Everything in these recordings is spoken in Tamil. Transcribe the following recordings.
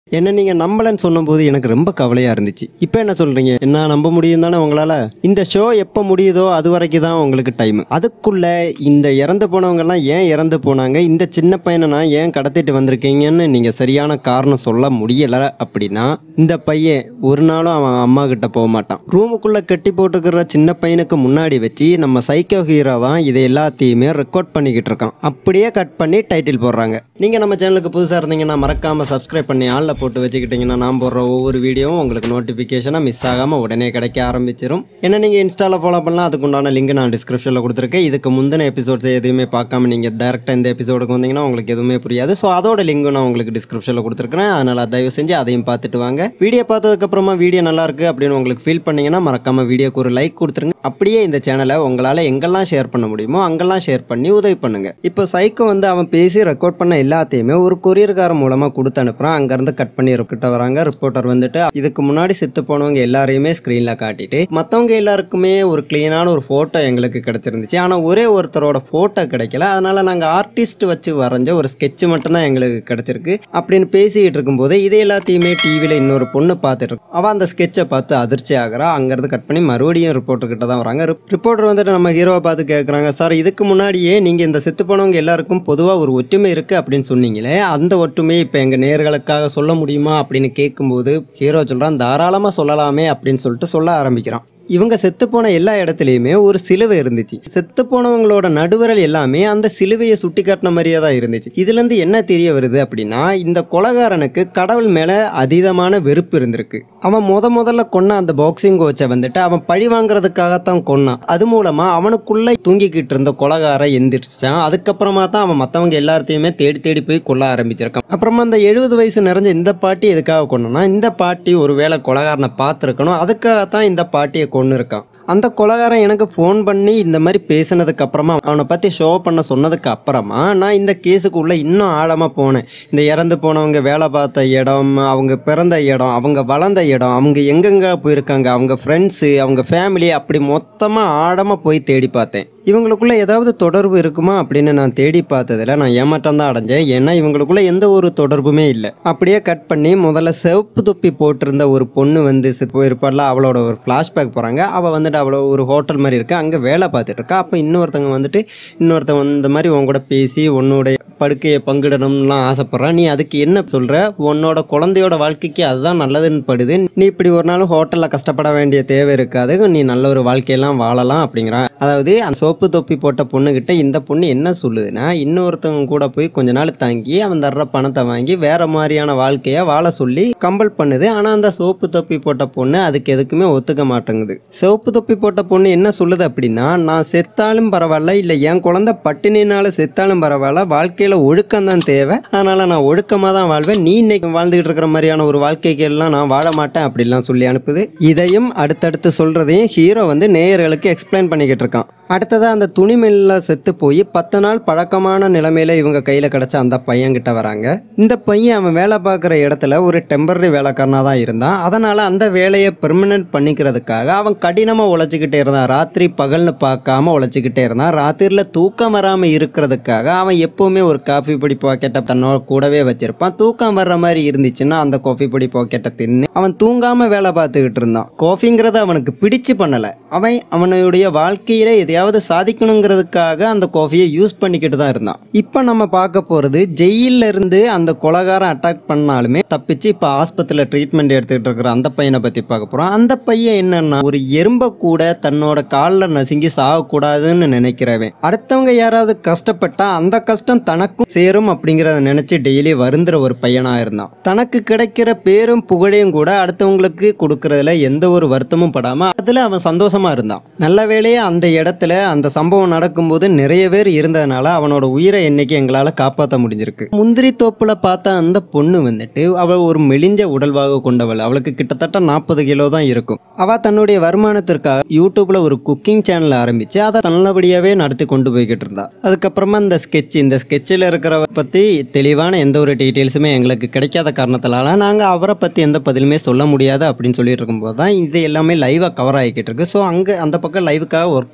என்ன நீங்கள் நம்பலன்னு சொன்னபோது எனக்கு ரொம்ப கவலையாக இருந்துச்சு இப்போ என்ன சொல்கிறீங்க என்ன நம்ப முடியும் தானே உங்களால் இந்த ஷோ எப்போ முடியுதோ அது வரைக்கும் தான் உங்களுக்கு டைம் அதுக்குள்ளே இந்த இறந்து போனவங்கெல்லாம் ஏன் இறந்து போனாங்க இந்த சின்ன பையனை நான் ஏன் கடத்திட்டு வந்திருக்கீங்கன்னு நீங்கள் சரியான காரணம் சொல்ல முடியலை அப்படின்னா இந்த பையன் ஒரு நாளும் அவன் அம்மா கிட்ட போக மாட்டான் ரூமுக்குள்ளே கட்டி போட்டுக்கிற சின்ன பையனுக்கு முன்னாடி வச்சு நம்ம சைக்கோ ஹீரோ தான் இதை எல்லாத்தையுமே ரெக்கார்ட் பண்ணிக்கிட்டு இருக்கான் அப்படியே கட் பண்ணி டைட்டில் போடுறாங்க நீங்கள் நம்ம சேனலுக்கு புதுசாக இருந்தீங்கன்னா மறக்காமல் சப்ஸ்கிரைப் பண்ணி ஆளில் போட்டு வச்சுக்கிட்டிங்கன்னா நான் போடுற ஒவ்வொரு வீடியோவும் உங்களுக்கு நோட்டிஃபிகேஷனாக மிஸ் ஆகாமல் உடனே கிடைக்க ஆரம்பிச்சிடும் என்ன நீங்கள் இன்ஸ்டாவில் ஃபாலோ பண்ணலாம் அதுக்கு உண்டான லிங்க் நான் டிஸ்கிரிப்ஷனில் கொடுத்துருக்கேன் இதுக்கு முந்தின எபிசோட்ஸ் எதுவுமே பார்க்காம நீங்கள் டேரெக்டாக இந்த எபிசோடுக்கு வந்தீங்கன்னா உங்களுக்கு எதுவுமே புரியாது ஸோ அதோட லிங்க் நான் உங்களுக்கு டிஸ்கிரிப்ஷனில் கொடுத்துருக்கேன் அதனால் தயவு செஞ்சு அதையும் பார்த்துட்டு வாங்க வீடியோ பார்த்ததுக்கப்புறமா வீடியோ நல்லா இருக்கு அப்படின்னு உங்களுக்கு ஃபீல் பண்ணீங்கன்னா மறக்காமல் வீடியோக்கு ஒரு லைக் கொடுத்துருங்க அப்படியே இந்த சேனலை உங்களால் எங்கெல்லாம் ஷேர் பண்ண முடியுமோ அங்கெல்லாம் ஷேர் பண்ணி உதவி பண்ணுங்க இப்போ சைக்கோ வந்து அவன் பேசி ரெக்கார்ட் பண்ண எல்லாத்தையுமே ஒரு கொரியர்காரன் மூலமாக கொடுத்து அனுப்புகிறான் அங்கேருந்து கட் பண்ணி கிட்ட வராங்க ரிப்போர்ட்டர் வந்துட்டு இதுக்கு முன்னாடி செத்து போனவங்க எல்லாரையுமே ஸ்க்ரீனில் காட்டிட்டு மற்றவங்க எல்லாருக்குமே ஒரு க்ளீனான ஒரு ஃபோட்டோ எங்களுக்கு கிடச்சிருந்துச்சு ஆனால் ஒரே ஒருத்தரோட ஃபோட்டோ கிடைக்கல அதனால நாங்கள் ஆர்டிஸ்ட் வச்சு வரைஞ்ச ஒரு ஸ்கெட்ச் மட்டும்தான் எங்களுக்கு கிடச்சிருக்கு அப்படின்னு பேசிக்கிட்டு இருக்கும்போது இதை எல்லாத்தையுமே டிவியில் இன்னொரு பொண்ணு பார்த்துட்டு இருக்கு அவள் அந்த ஸ்கெட்சை பார்த்து அதிர்ச்சி ஆகிறா அங்கேருந்து கட் பண்ணி மறுபடியும் ரிப்போர்ட்டர் கிட்ட தான் வராங்க ரிப்போர்ட்டர் வந்துட்டு நம்ம ஹீரோவை பார்த்து கேட்குறாங்க சார் இதுக்கு முன்னாடியே நீங்கள் இந்த செத்து போனவங்க எல்லாருக்கும் பொதுவாக ஒரு ஒற்றுமை இருக்குது அப்படின்னு சொன்னீங்களே அந்த ஒற்றுமையை இப்போ எங்கள் நேர்களுக்காக சொல்ல முடியுமா அப்படின்னு கேட்கும்போது ஹீரோ சொல்கிறான் தாராளமாக சொல்லலாமே அப்படின்னு சொல்லிட்டு சொல்ல ஆரம்பிக்கிறான் இவங்க செத்து போன எல்லா இடத்துலையுமே ஒரு சிலுவை இருந்துச்சு செத்து போனவங்களோட நடுவரல் எல்லாமே அந்த சிலுவையை சுட்டி காட்டின மாதிரியே தான் இருந்துச்சு இதுலேருந்து என்ன தெரிய வருது அப்படின்னா இந்த கொலகாரனுக்கு கடவுள் மேலே அதீதமான வெறுப்பு இருந்திருக்கு அவன் முத முதல்ல கொன்ன அந்த பாக்ஸிங் கோச்சை வந்துட்டு அவன் பழி வாங்குறதுக்காகத்தான் கொன்னான் அது மூலமாக அவனுக்குள்ளே தூங்கிக்கிட்டு இருந்த கொலகார எந்திரிச்சான் அதுக்கப்புறமா தான் அவன் மற்றவங்க எல்லாத்தையுமே தேடி தேடி போய் கொல்ல ஆரம்பிச்சிருக்கான் அப்புறமா அந்த எழுபது வயசு நிறைஞ்ச இந்த பாட்டி எதுக்காக கொண்டனா இந்த பாட்டி ஒருவேளை கொலகாரனை பார்த்துருக்கணும் அதுக்காகத்தான் இந்த பாட்டியை கொண்டு இருக்கான் அந்த கொலகாரன் எனக்கு ஃபோன் பண்ணி இந்த மாதிரி பேசினதுக்கு அப்புறமா அவனை பற்றி ஷோ பண்ண சொன்னதுக்கு அப்புறமா நான் இந்த கேஸுக்குள்ளே இன்னும் ஆழமாக போனேன் இந்த இறந்து போனவங்க வேலை பார்த்த இடம் அவங்க பிறந்த இடம் அவங்க வளர்ந்த இடம் அவங்க எங்கெங்க போயிருக்காங்க அவங்க ஃப்ரெண்ட்ஸு அவங்க ஃபேமிலி அப்படி மொத்தமாக ஆழமாக போய் தேடி பார்த்தேன் இவங்களுக்குள்ள ஏதாவது தொடர்பு இருக்குமா அப்படின்னு நான் தேடி பார்த்ததுல நான் ஏமாற்றம் தான் அடைஞ்சேன் ஏன்னா இவங்களுக்குள்ள எந்த ஒரு தொடர்புமே இல்லை அப்படியே கட் பண்ணி முதல்ல சிவப்பு தொப்பி போட்டிருந்த ஒரு பொண்ணு வந்து செத்து போயிருப்பாள்ல அவளோட ஒரு ஃப்ளாஷ்பேக் போகிறாங்க அவள் வந்துட்டு அவ்வளோ ஒரு ஹோட்டல் மாதிரி இருக்கு அங்கே வேலை பார்த்துட்டு இருக்கா அப்போ இன்னொருத்தவங்க வந்துட்டு இன்னொருத்தவங்க இந்த மாதிரி உன் கூட பேசி உன்னோட படுக்கையை பங்கிடணும்லாம் ஆசைப்பட்றான் நீ அதுக்கு என்ன சொல்கிற உன்னோட குழந்தையோட வாழ்க்கைக்கு அதுதான் நல்லதுன்னு படுது நீ இப்படி ஒரு நாள் ஹோட்டலில் கஷ்டப்பட வேண்டிய தேவை இருக்காது நீ நல்ல ஒரு வாழ்க்கையெல்லாம் வாழலாம் அப்படிங்கிறான் அதாவது அந்த சோப்பு தொப்பி போட்ட பொண்ணுகிட்ட இந்த பொண்ணு என்ன சொல்லுதுன்னா இன்னொருத்தவங்க கூட போய் கொஞ்ச நாள் தங்கி அவன் தர்ற பணத்தை வாங்கி வேற மாதிரியான வாழ்க்கையை வாழ சொல்லி கம்பல் பண்ணுது ஆனால் அந்த சோப்பு தொப்பி போட்ட பொண்ணு அதுக்கு எதுக்குமே ஒத்துக்க மாட்டேங்குது சிவப்பு தொப்பி போட்ட பொண்ணு என்ன சொல்லுது அப்படின்னா நான் செத்தாலும் பரவாயில்ல இல்லை என் குழந்தை பட்டினினால செத்தாலும் பரவாயில்ல வாழ்க்கையில் ஒழுக்கம் தான் தேவை அதனால் நான் ஒழுக்கமாக தான் வாழ்வேன் நீ இன்னைக்கு வாழ்ந்துகிட்டு இருக்கிற மாதிரியான ஒரு வாழ்க்கைக்கு எல்லாம் நான் வாழ மாட்டேன் அப்படிலாம் சொல்லி அனுப்புது இதையும் அடுத்தடுத்து சொல்கிறதையும் ஹீரோ வந்து நேயர்களுக்கு எக்ஸ்பிளைன் பண்ணிக்கிட்டு இருக்கான் அடுத்ததாக அந்த துணிமில்லில் செத்து போய் பத்து நாள் பழக்கமான நிலைமையில இவங்க கையில் கிடச்ச அந்த பையன்கிட்ட வராங்க இந்த பையன் அவன் வேலை பார்க்குற இடத்துல ஒரு டெம்பரரி வேலைக்காரனாக தான் இருந்தான் அதனால் அந்த வேலையை பெர்மனன்ட் பண்ணிக்கிறதுக்காக அவன் கடினமாக உழைச்சிக்கிட்டே இருந்தான் ராத்திரி பகல்னு பார்க்காம உழைச்சிக்கிட்டே இருந்தான் ராத்திரியில் தூக்கம் வராமல் இருக்கிறதுக்காக அவன் எப்போவுமே ஒரு காஃபி பொடி பாக்கெட்டை தன்னோட கூடவே வச்சிருப்பான் தூக்கம் வர்ற மாதிரி இருந்துச்சுன்னா அந்த காஃபி பொடி பாக்கெட்டை தின்னு அவன் தூங்காமல் வேலை பார்த்துக்கிட்டு இருந்தான் காஃபிங்கிறத அவனுக்கு பிடிச்சு பண்ணலை அவன் அவனுடைய வாழ்க்கையில எதையாவது சாதிக்கணுங்கிறதுக்காக அந்த காஃபியை யூஸ் பண்ணிக்கிட்டு தான் இருந்தான் இப்போ நம்ம பார்க்க போகிறது ஜெயிலில் இருந்து அந்த கொலகாரன் அட்டாக் பண்ணாலுமே தப்பிச்சு இப்போ ஆஸ்பத்திரியில் ட்ரீட்மெண்ட் எடுத்துக்கிட்டு இருக்கிற அந்த பையனை பற்றி பார்க்க போகிறோம் அந்த பையன் என்னன்னா ஒரு எறும்பை கூட தன்னோட காலில் நசுங்கி சாகக்கூடாதுன்னு நினைக்கிறவன் அடுத்தவங்க யாராவது கஷ்டப்பட்டா அந்த கஷ்டம் தனக்கும் சேரும் அப்படிங்கிறத நினைச்சு டெய்லி வருந்துற ஒரு பையனா இருந்தான் தனக்கு கிடைக்கிற பேரும் புகழையும் கூட அடுத்தவங்களுக்கு கொடுக்கறதுல எந்த ஒரு வருத்தமும் படாம அதுல அவன் சந்தோஷமா இருந்தான் நல்ல வேளையா அந்த இடத்துல அந்த சம்பவம் நடக்கும்போது நிறைய பேர் இருந்ததுனால அவனோட உயிரை என்னைக்கு எங்களால காப்பாற்ற முடிஞ்சிருக்கு முந்திரி தோப்புல பார்த்த அந்த பொண்ணு வந்துட்டு அவள் ஒரு மெலிஞ்ச உடல்வாக கொண்டவள் அவளுக்கு கிட்டத்தட்ட நாற்பது கிலோ தான் இருக்கும் அவ தன்னுடைய வருமானத்திற்காக யூடியூப்ல ஒரு குக்கிங் சேனல் ஆரம்பிச்சு அதை நல்லபடியாவே நடத்தி கொண்டு போய்கிட்டு இருந்தா அதுக்கப்புறமா இந்த ஸ்கெட்ச் இந்த ஸ்கெட்சில் இருக்கிறவ பத்தி தெளிவான எந்த ஒரு டீட்டெயில்ஸுமே எங்களுக்கு கிடைக்காத காரணத்தினால நாங்க அவரை பத்தி எந்த பதிலுமே சொல்ல முடியாது அப்படின்னு சொல்லிட்டு இருக்கும்போது தான் இது எல்லாமே லைவாக கவர் ஆகிக்கிட்டு இருக்கு ஸோ அங்கே அந்த பக்கம் லைவுக்காக ஒர்க் பண்ணிட்டு இருக்க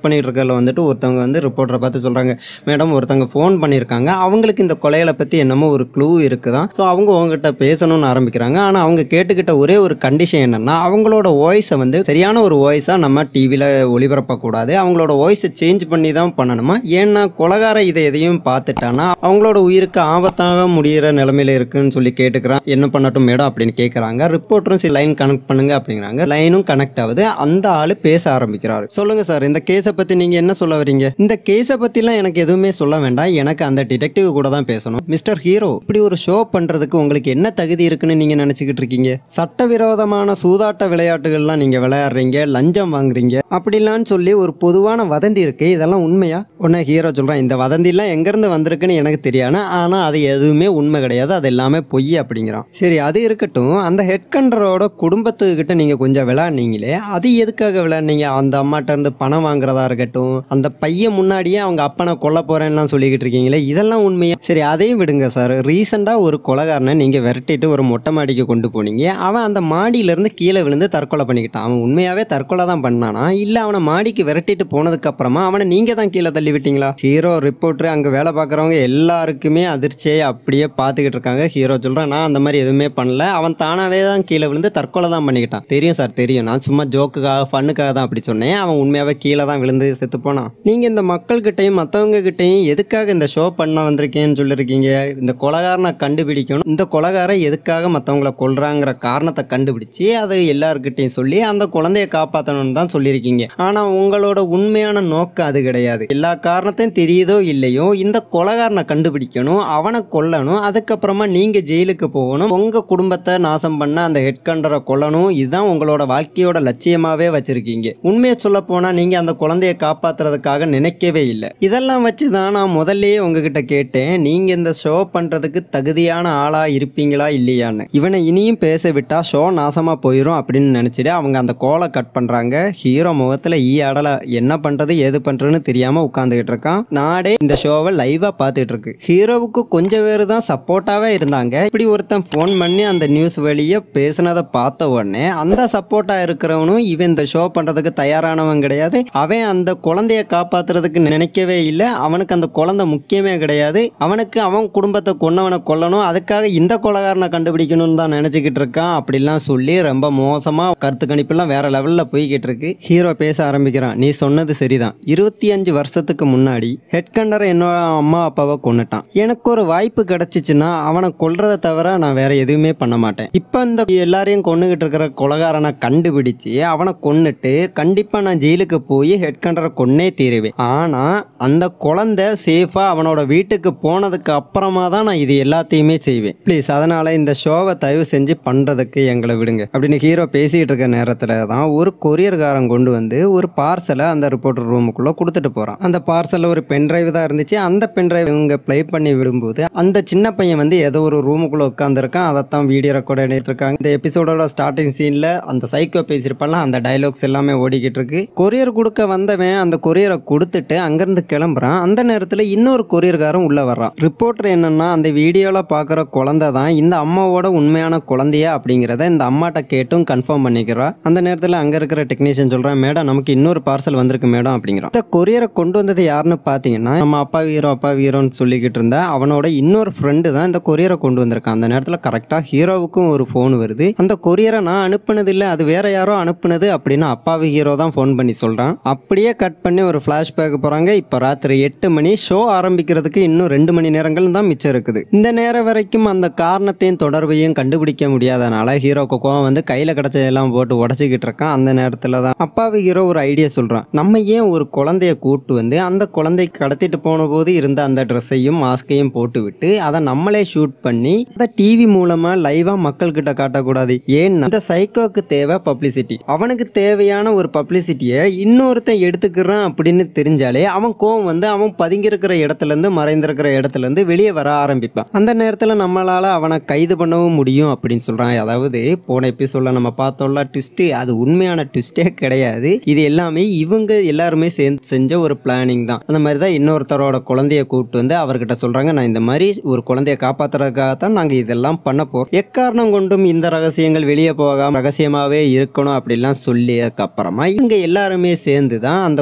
சேனலில் வந்துட்டு ஒருத்தவங்க வந்து ரிப்போர்ட்டரை பார்த்து சொல்கிறாங்க மேடம் ஒருத்தவங்க ஃபோன் பண்ணியிருக்காங்க அவங்களுக்கு இந்த கொலைகளை பற்றி என்னமோ ஒரு க்ளூ இருக்குதான் ஸோ அவங்க உங்ககிட்ட பேசணும்னு ஆரம்பிக்கிறாங்க ஆனால் அவங்க கேட்டுக்கிட்ட ஒரே ஒரு கண்டிஷன் என்னன்னா அவங்களோட வாய்ஸை வந்து சரியான ஒரு வாய்ஸாக நம்ம டிவியில் ஒளிபரப்பக்கூடாது அவங்களோட வாய்ஸை சேஞ்ச் பண்ணி தான் பண்ணணுமா ஏன்னா கொலகார இதை எதையும் பார்த்துட்டானா அவங்களோட உயிருக்கு ஆபத்தாக முடியிற நிலமையில இருக்குன்னு சொல்லி கேட்டுக்கிறான் என்ன பண்ணட்டும் மேடம் அப்படின்னு கேட்குறாங்க ரிப்போர்ட்டரும் சரி லைன் கனெக்ட் பண்ணுங்க அப்படிங்கிறாங்க லைனும் கனெக்ட் ஆகுது அந்த ஆள் பேச ஆரம்பிக்கிறாரு சொல்லுங்க சார் இந்த கேஸை பற்றி நீங்கள் என்ன சொல்ல வரீங்க இந்த கேஸை பற்றிலாம் எனக்கு எதுவுமே சொல்ல வேண்டாம் எனக்கு அந்த டிடெக்டிவ் கூட தான் பேசணும் மிஸ்டர் ஹீரோ இப்படி ஒரு ஷோ பண்ணுறதுக்கு உங்களுக்கு என்ன தகுதி இருக்குன்னு நீங்கள் நினச்சிக்கிட்டு இருக்கீங்க சட்டவிரோதமான சூதாட்ட விளையாட்டுகள்லாம் நீங்கள் விளையாடுறீங்க லஞ்சம் வாங்குறீங்க அப்படிலாம் சொல்லி ஒரு பொதுவான வதந்தி இருக்கு இதெல்லாம் உண்மையா உடனே ஹீரோ சொல்கிறான் இந்த வதந்திலாம் எங்கேருந்து வந்திருக்குன்னு எனக்கு தெரியாது ஆனால் அது எதுவுமே உண்மை கிடையாது அது எல்லாமே பொய் அப்படிங்கிறான் சரி அது இருக்கட்டும் அந்த ஹெட் கண்டரோட குடும்பத்துக்கிட்ட நீங்கள் கொஞ்சம் விளையாடுனீங்களே அது எதுக்காக விளையாடுனீங்க அந்த அம்மாட்ட இருந்து பணம் வாங்குறதா இருக்கட்டும் அந்த பையன் முன்னாடியே அவங்க அப்பனை கொல்ல போறேன்லாம் சொல்லிக்கிட்டு இருக்கீங்களே இதெல்லாம் உண்மையா சரி அதையும் விடுங்க சார் ரீசெண்டாக ஒரு கொலகாரனை நீங்கள் விரட்டிட்டு ஒரு மொட்டை மாடிக்கு கொண்டு போனீங்க அவன் அந்த மாடியிலேருந்து கீழே விழுந்து தற்கொலை பண்ணிக்கிட்டான் அவன் உண்மையாகவே தற்கொலை தான் பண்ணானா இல்லை அவனை மாடிக்கு விரட்டிட்டு போனதுக்கு அப்புறமா அவனை நீங்கள் தான் கீழே தள்ளி விட்டீங்களா ஹீரோ ரிப்போர்ட்ரு அங்கே வேலை பார்க்குறவங்க எல்லாருக்குமே அதிர்ச்சியை அப்படியே பார்த்துக்கிட்டு இருக்காங்க ஹீரோ சொல்கிறேன் நான் அந்த மாதிரி எதுவுமே பண்ணல அவன் தானாகவே தான் கீழே விழுந்து தற்கொலை தான் பண்ணிக்கிட்டான் தெரியும் சார் தெரியும் நான் சும்மா ஜோக்குக்காக ஃபன்னுக்காக தான் அப்படி சொன்னேன் அவன் உண்மையாகவே கீழே தான் விழுந்து செத்து போனான் நீங்கள் இந்த மக்கள்கிட்டையும் மற்றவங்க கிட்டையும் எதுக்காக இந்த ஷோ பண்ண வந்திருக்கேன்னு சொல்லியிருக்கீங்க இந்த கொலகாரனை கண்டுபிடிக்கணும் இந்த கொலகாரன் எதுக்காக மற்றவங்கள கொல்றாங்கிற காரணத்தை கண்டுபிடிச்சு அதை எல்லாருக்கிட்டையும் சொல்லி அந்த குழந்தைய காப்பாற்றணும்னு தான் சொல்லியிருக்கீங்க ஆனால் உங்களோட உண்மையான நோக்கம் அது கிடையாது எல்லா காரணத்தையும் தெரியுதோ இல்லையோ இந்த கொலகாரனை கண்டுபிடிக்கணும் அவனை கொல்லணும் அதுக்கப்புறமா நீங்கள் ஜெயிலுக்கு போகணும் உங்கள் குடும்பத்தை நாசம் பண்ண அந்த ஹெட் கண்டரை கொல்லணும் இதுதான் உங்களோட வாழ்க்கையோட லட்சியமாகவே வச்சிருக்கீங்க உண்மையை சொல்ல போனால் நீங்கள் அந்த குழந்தைய காப்பாற்றுறதுக்காக நினைக்கவே இல்லை இதெல்லாம் வச்சு தான் நான் முதல்லயே உங்ககிட்ட கேட்டேன் நீங்கள் இந்த ஷோ பண்ணுறதுக்கு தகுதியான ஆளாக இருப்பீங்களா இல்லையான்னு இவனை இனியும் பேச விட்டா ஷோ நாசமாக போயிடும் அப்படின்னு நினச்சிட்டு அவங்க அந்த கோலை கட் பண்ணுறாங்க ஹீரோ முகத்தில் ஈ அடலை என்ன பண்ணுறது ஏது பண்ணுறதுன்னு தெரியாமல் உட்காந்துக்கிட்டு இருக்கான் நாடே இந்த ஷோவை லைவாக பார்த்துட்டு இருக்கு ஹீரோவுக்கு கொஞ்சம் பேர் தான் சப்போர்ட்டாகவே இருந்தாங்க இப்படி ஒருத்தன் ஃபோன் பண்ணி அந்த நியூஸ் வெளியே பேசுனதை பார்த்த உடனே அந்த சப்போர்ட்டாக இருக்கிறவனும் இவன் இந்த ஷோ பண்ணுறதுக்கு தயாரானவன் கிடையாது அவன் அந்த குழந்தைய காப்பாத்துறதுக்கு நினைக்கவே இல்லை அவனுக்கு அந்த குழந்தை முக்கியமே கிடையாது அவனுக்கு அவன் குடும்பத்தை கொன்னவனை கொல்லணும் அதுக்காக இந்த கொலகாரனை கண்டுபிடிக்கணும்னு தான் நினச்சிக்கிட்டு இருக்கான் அப்படிலாம் சொல்லி ரொம்ப மோசமாக கருத்து கணிப்பெல்லாம் வேற லெவலில் போய்கிட்டு இருக்கு ஹீரோ பேச ஆரம்பிக்கிறான் நீ சொன்னது சரிதான் இருபத்தி அஞ்சு வருஷத்துக்கு முன்னாடி ஹெட் கண்டர் என்னோட அம்மா அப்பாவை கொன்னுட்டான் எனக்கு ஒரு வாய்ப்பு கிடைச்சிச்சுன்னா அவனை கொல்றதை தவிர நான் வேற எதுவுமே பண்ண மாட்டேன் இப்போ இந்த எல்லாரையும் கொன்னுகிட்டு இருக்கிற கொலகாரனை கண்டுபிடிச்சு அவனை கொன்னுட்டு கண்டிப்பா நான் ஜெயிலுக்கு போய் ஹெட் கண்டரை கொன்னே தீருவேன் ஆனா அந்த குழந்தை சேஃபா அவனோட வீட்டுக்கு போனதுக்கு அப்புறமா தான் நான் இது எல்லாத்தையுமே செய்வேன் ப்ளீஸ் அதனால இந்த ஷோவை தயவு செஞ்சு பண்றதுக்கு எங்களை விடுங்க அப்படின்னு ஹீரோ பேசிட்டு இருக்க நேரத்துல தான் ஒரு கொரியர்காரன் கொண்டு வந்து ஒரு பார்சலை அந்த ரிப்போர்ட்டர் ரூமுக்குள்ள கொடுத்துட்டு போறான் அந்த பார்சல்ல ஒரு பென்ட்ரைவ் தான் இருந்துச்சு அந்த பென்ட்ரைவ் இவங்க ப்ளே பண்ணி விடும்போது அந்த சின்ன பையன் வந்து ஏதோ ஒரு ரூமுக்குள்ள உட்காந்துருக்கான் அதைத்தான் வீடியோ ரெக்கார்ட் பண்ணிட்டு இருக்காங்க இந்த எபிசோடோட ஸ்டார்டிங் சீன்ல அந்த சைக்கோ பேசியிருப்பான்ல அந்த டைலாக்ஸ் எல்லாமே ஓடிக்கிட்டு இருக்கு கொரியர் கொடுக்க வந்தவன் அந்த கொரியரை கொடுத்துட்டு அங்கிருந்து கிளம்புறான் அந்த நேரத்துல இன்னொரு கொரியர்காரன் உள்ள வர்றான் ரிப்போர்ட்டர் என்னன்னா அந்த வீடியோல பாக்குற குழந்தை தான் இந்த அம்மாவோட உண்மையான குழந்தையா அப்படிங்கிறத இந்த அம்மாட்ட கேட்டும் கன்ஃபார்ம் பண்ணிக்கிறா அந்த நேரத்துல அங்க இருக்கிற டெக்னீஷியன் சொல்றான் மேடம் நமக்கு இன்னொரு பார்சல் வந்திருக்கு மேடம் அப்படிங்கிறான் இந்த கொரியரை கொண்டு வந்தது யாருன்னு பாத்தீங்கன்னா நம்ம அப்பா வீரோ அப்பா வீரோன்னு சொல்லிக்கிட்டு இருந்த அவனோட இன்னொரு ஃப்ரெண்டு தான் இந்த கொரியரை கொண்டு வந்திருக்கான் அந்த நேரத்துல கரெக்டா ஹீரோவுக்கும் ஒரு ஃபோன் வருது அந்த கொரியரை நான் அனுப்புனது இல்ல அது வேற யாரோ அனுப்புனது அப்படின்னு அப்பாவி ஹீரோ தான் ஃபோன் பண்ணி சொல்றான் அப்படியே கட் பண்ணி ஒரு ஃபிளாஷ்பேக் போறாங்க இப்போ ராத்திரி எட்டு மணி ஷோ ஆரம்பிக்கிறதுக்கு இன்னும் ரெண்டு மணி நேரங்கள் தான் மிச்சம் இருக்குது இந்த நேரம் வரைக்கும் அந்த காரணத்தையும் தொடர்பையும் கண்டுபிடிக்க முடியாதனால ஹீரோக்கு கோவம் வந்து கையில கிடைச்சதெல்லாம் போட்டு உடச்சிக்கிட்டு இருக்கான் அந்த நேரத்துல தான் அப்பாவி ஹீரோ ஒரு ஐடியா சொல்றான் நம்ம ஏன் ஒரு குழந்தைய கூட்டு வந்து அந்த குழந்தைக்கு கடத்திட்டு போன போது இருந்த அந்த ட்ரெஸ்ஸையும் மாஸ்கையும் போட்டு விட்டு அதை நம்மளே ஷூட் பண்ணி அதை டிவி மூலமா லைவா மக்கள் கிட்ட காட்டக்கூடாது ஏன்னா இந்த சைக்கோக்கு தேவை பப்ளிசிட்டி அவனுக்கு தேவையான ஒரு பப்ளிசிட்டியை இன்னொருத்தன் எடுத்துக்கிறான் அப்படின்னு தெரிஞ்சாலே அவன் கோவம் வந்து அவன் பதுங்கியிருக்கிற இடத்துல இருந்து மறைந்திருக்கிற இடத்துல இருந்து வெளியே வர ஆரம்பிப்பான் அந்த நேரத்துல நம்மளால அவனை கைது பண்ணவும் முடியும் அப்படின்னு சொல்றான் அதாவது போன எபிசோட்ல நம்ம பார்த்தோம்ல ட்விஸ்ட் அது உண்மையான ட்விஸ்டே கிடையாது இது எல்லாமே இவங்க எல்லாருமே சேர்ந்து செஞ்ச ஒரு பிளானிங் தான் அந்த மாதிரி தான் இன்னொருத்தரோட குழந்தைய கூப்பிட்டு வந்து அவர்கிட்ட சொல்றாங்க நான் இந்த மாதிரி ஒரு குழந்தைய காப்பாத்துறதுக்காக தான் நாங்க இதெல்லாம் பண்ண போறோம் எக்காரணம் கொண்டும் இந்த ரகசியங்கள் வெளியே போகாம ரகசியமாவே இருக்கணும் அப்படிலாம் சொல்லியதுக்கு அப்புறமா இவங்க எல்லாருமே சேர்ந்து தான் அந்த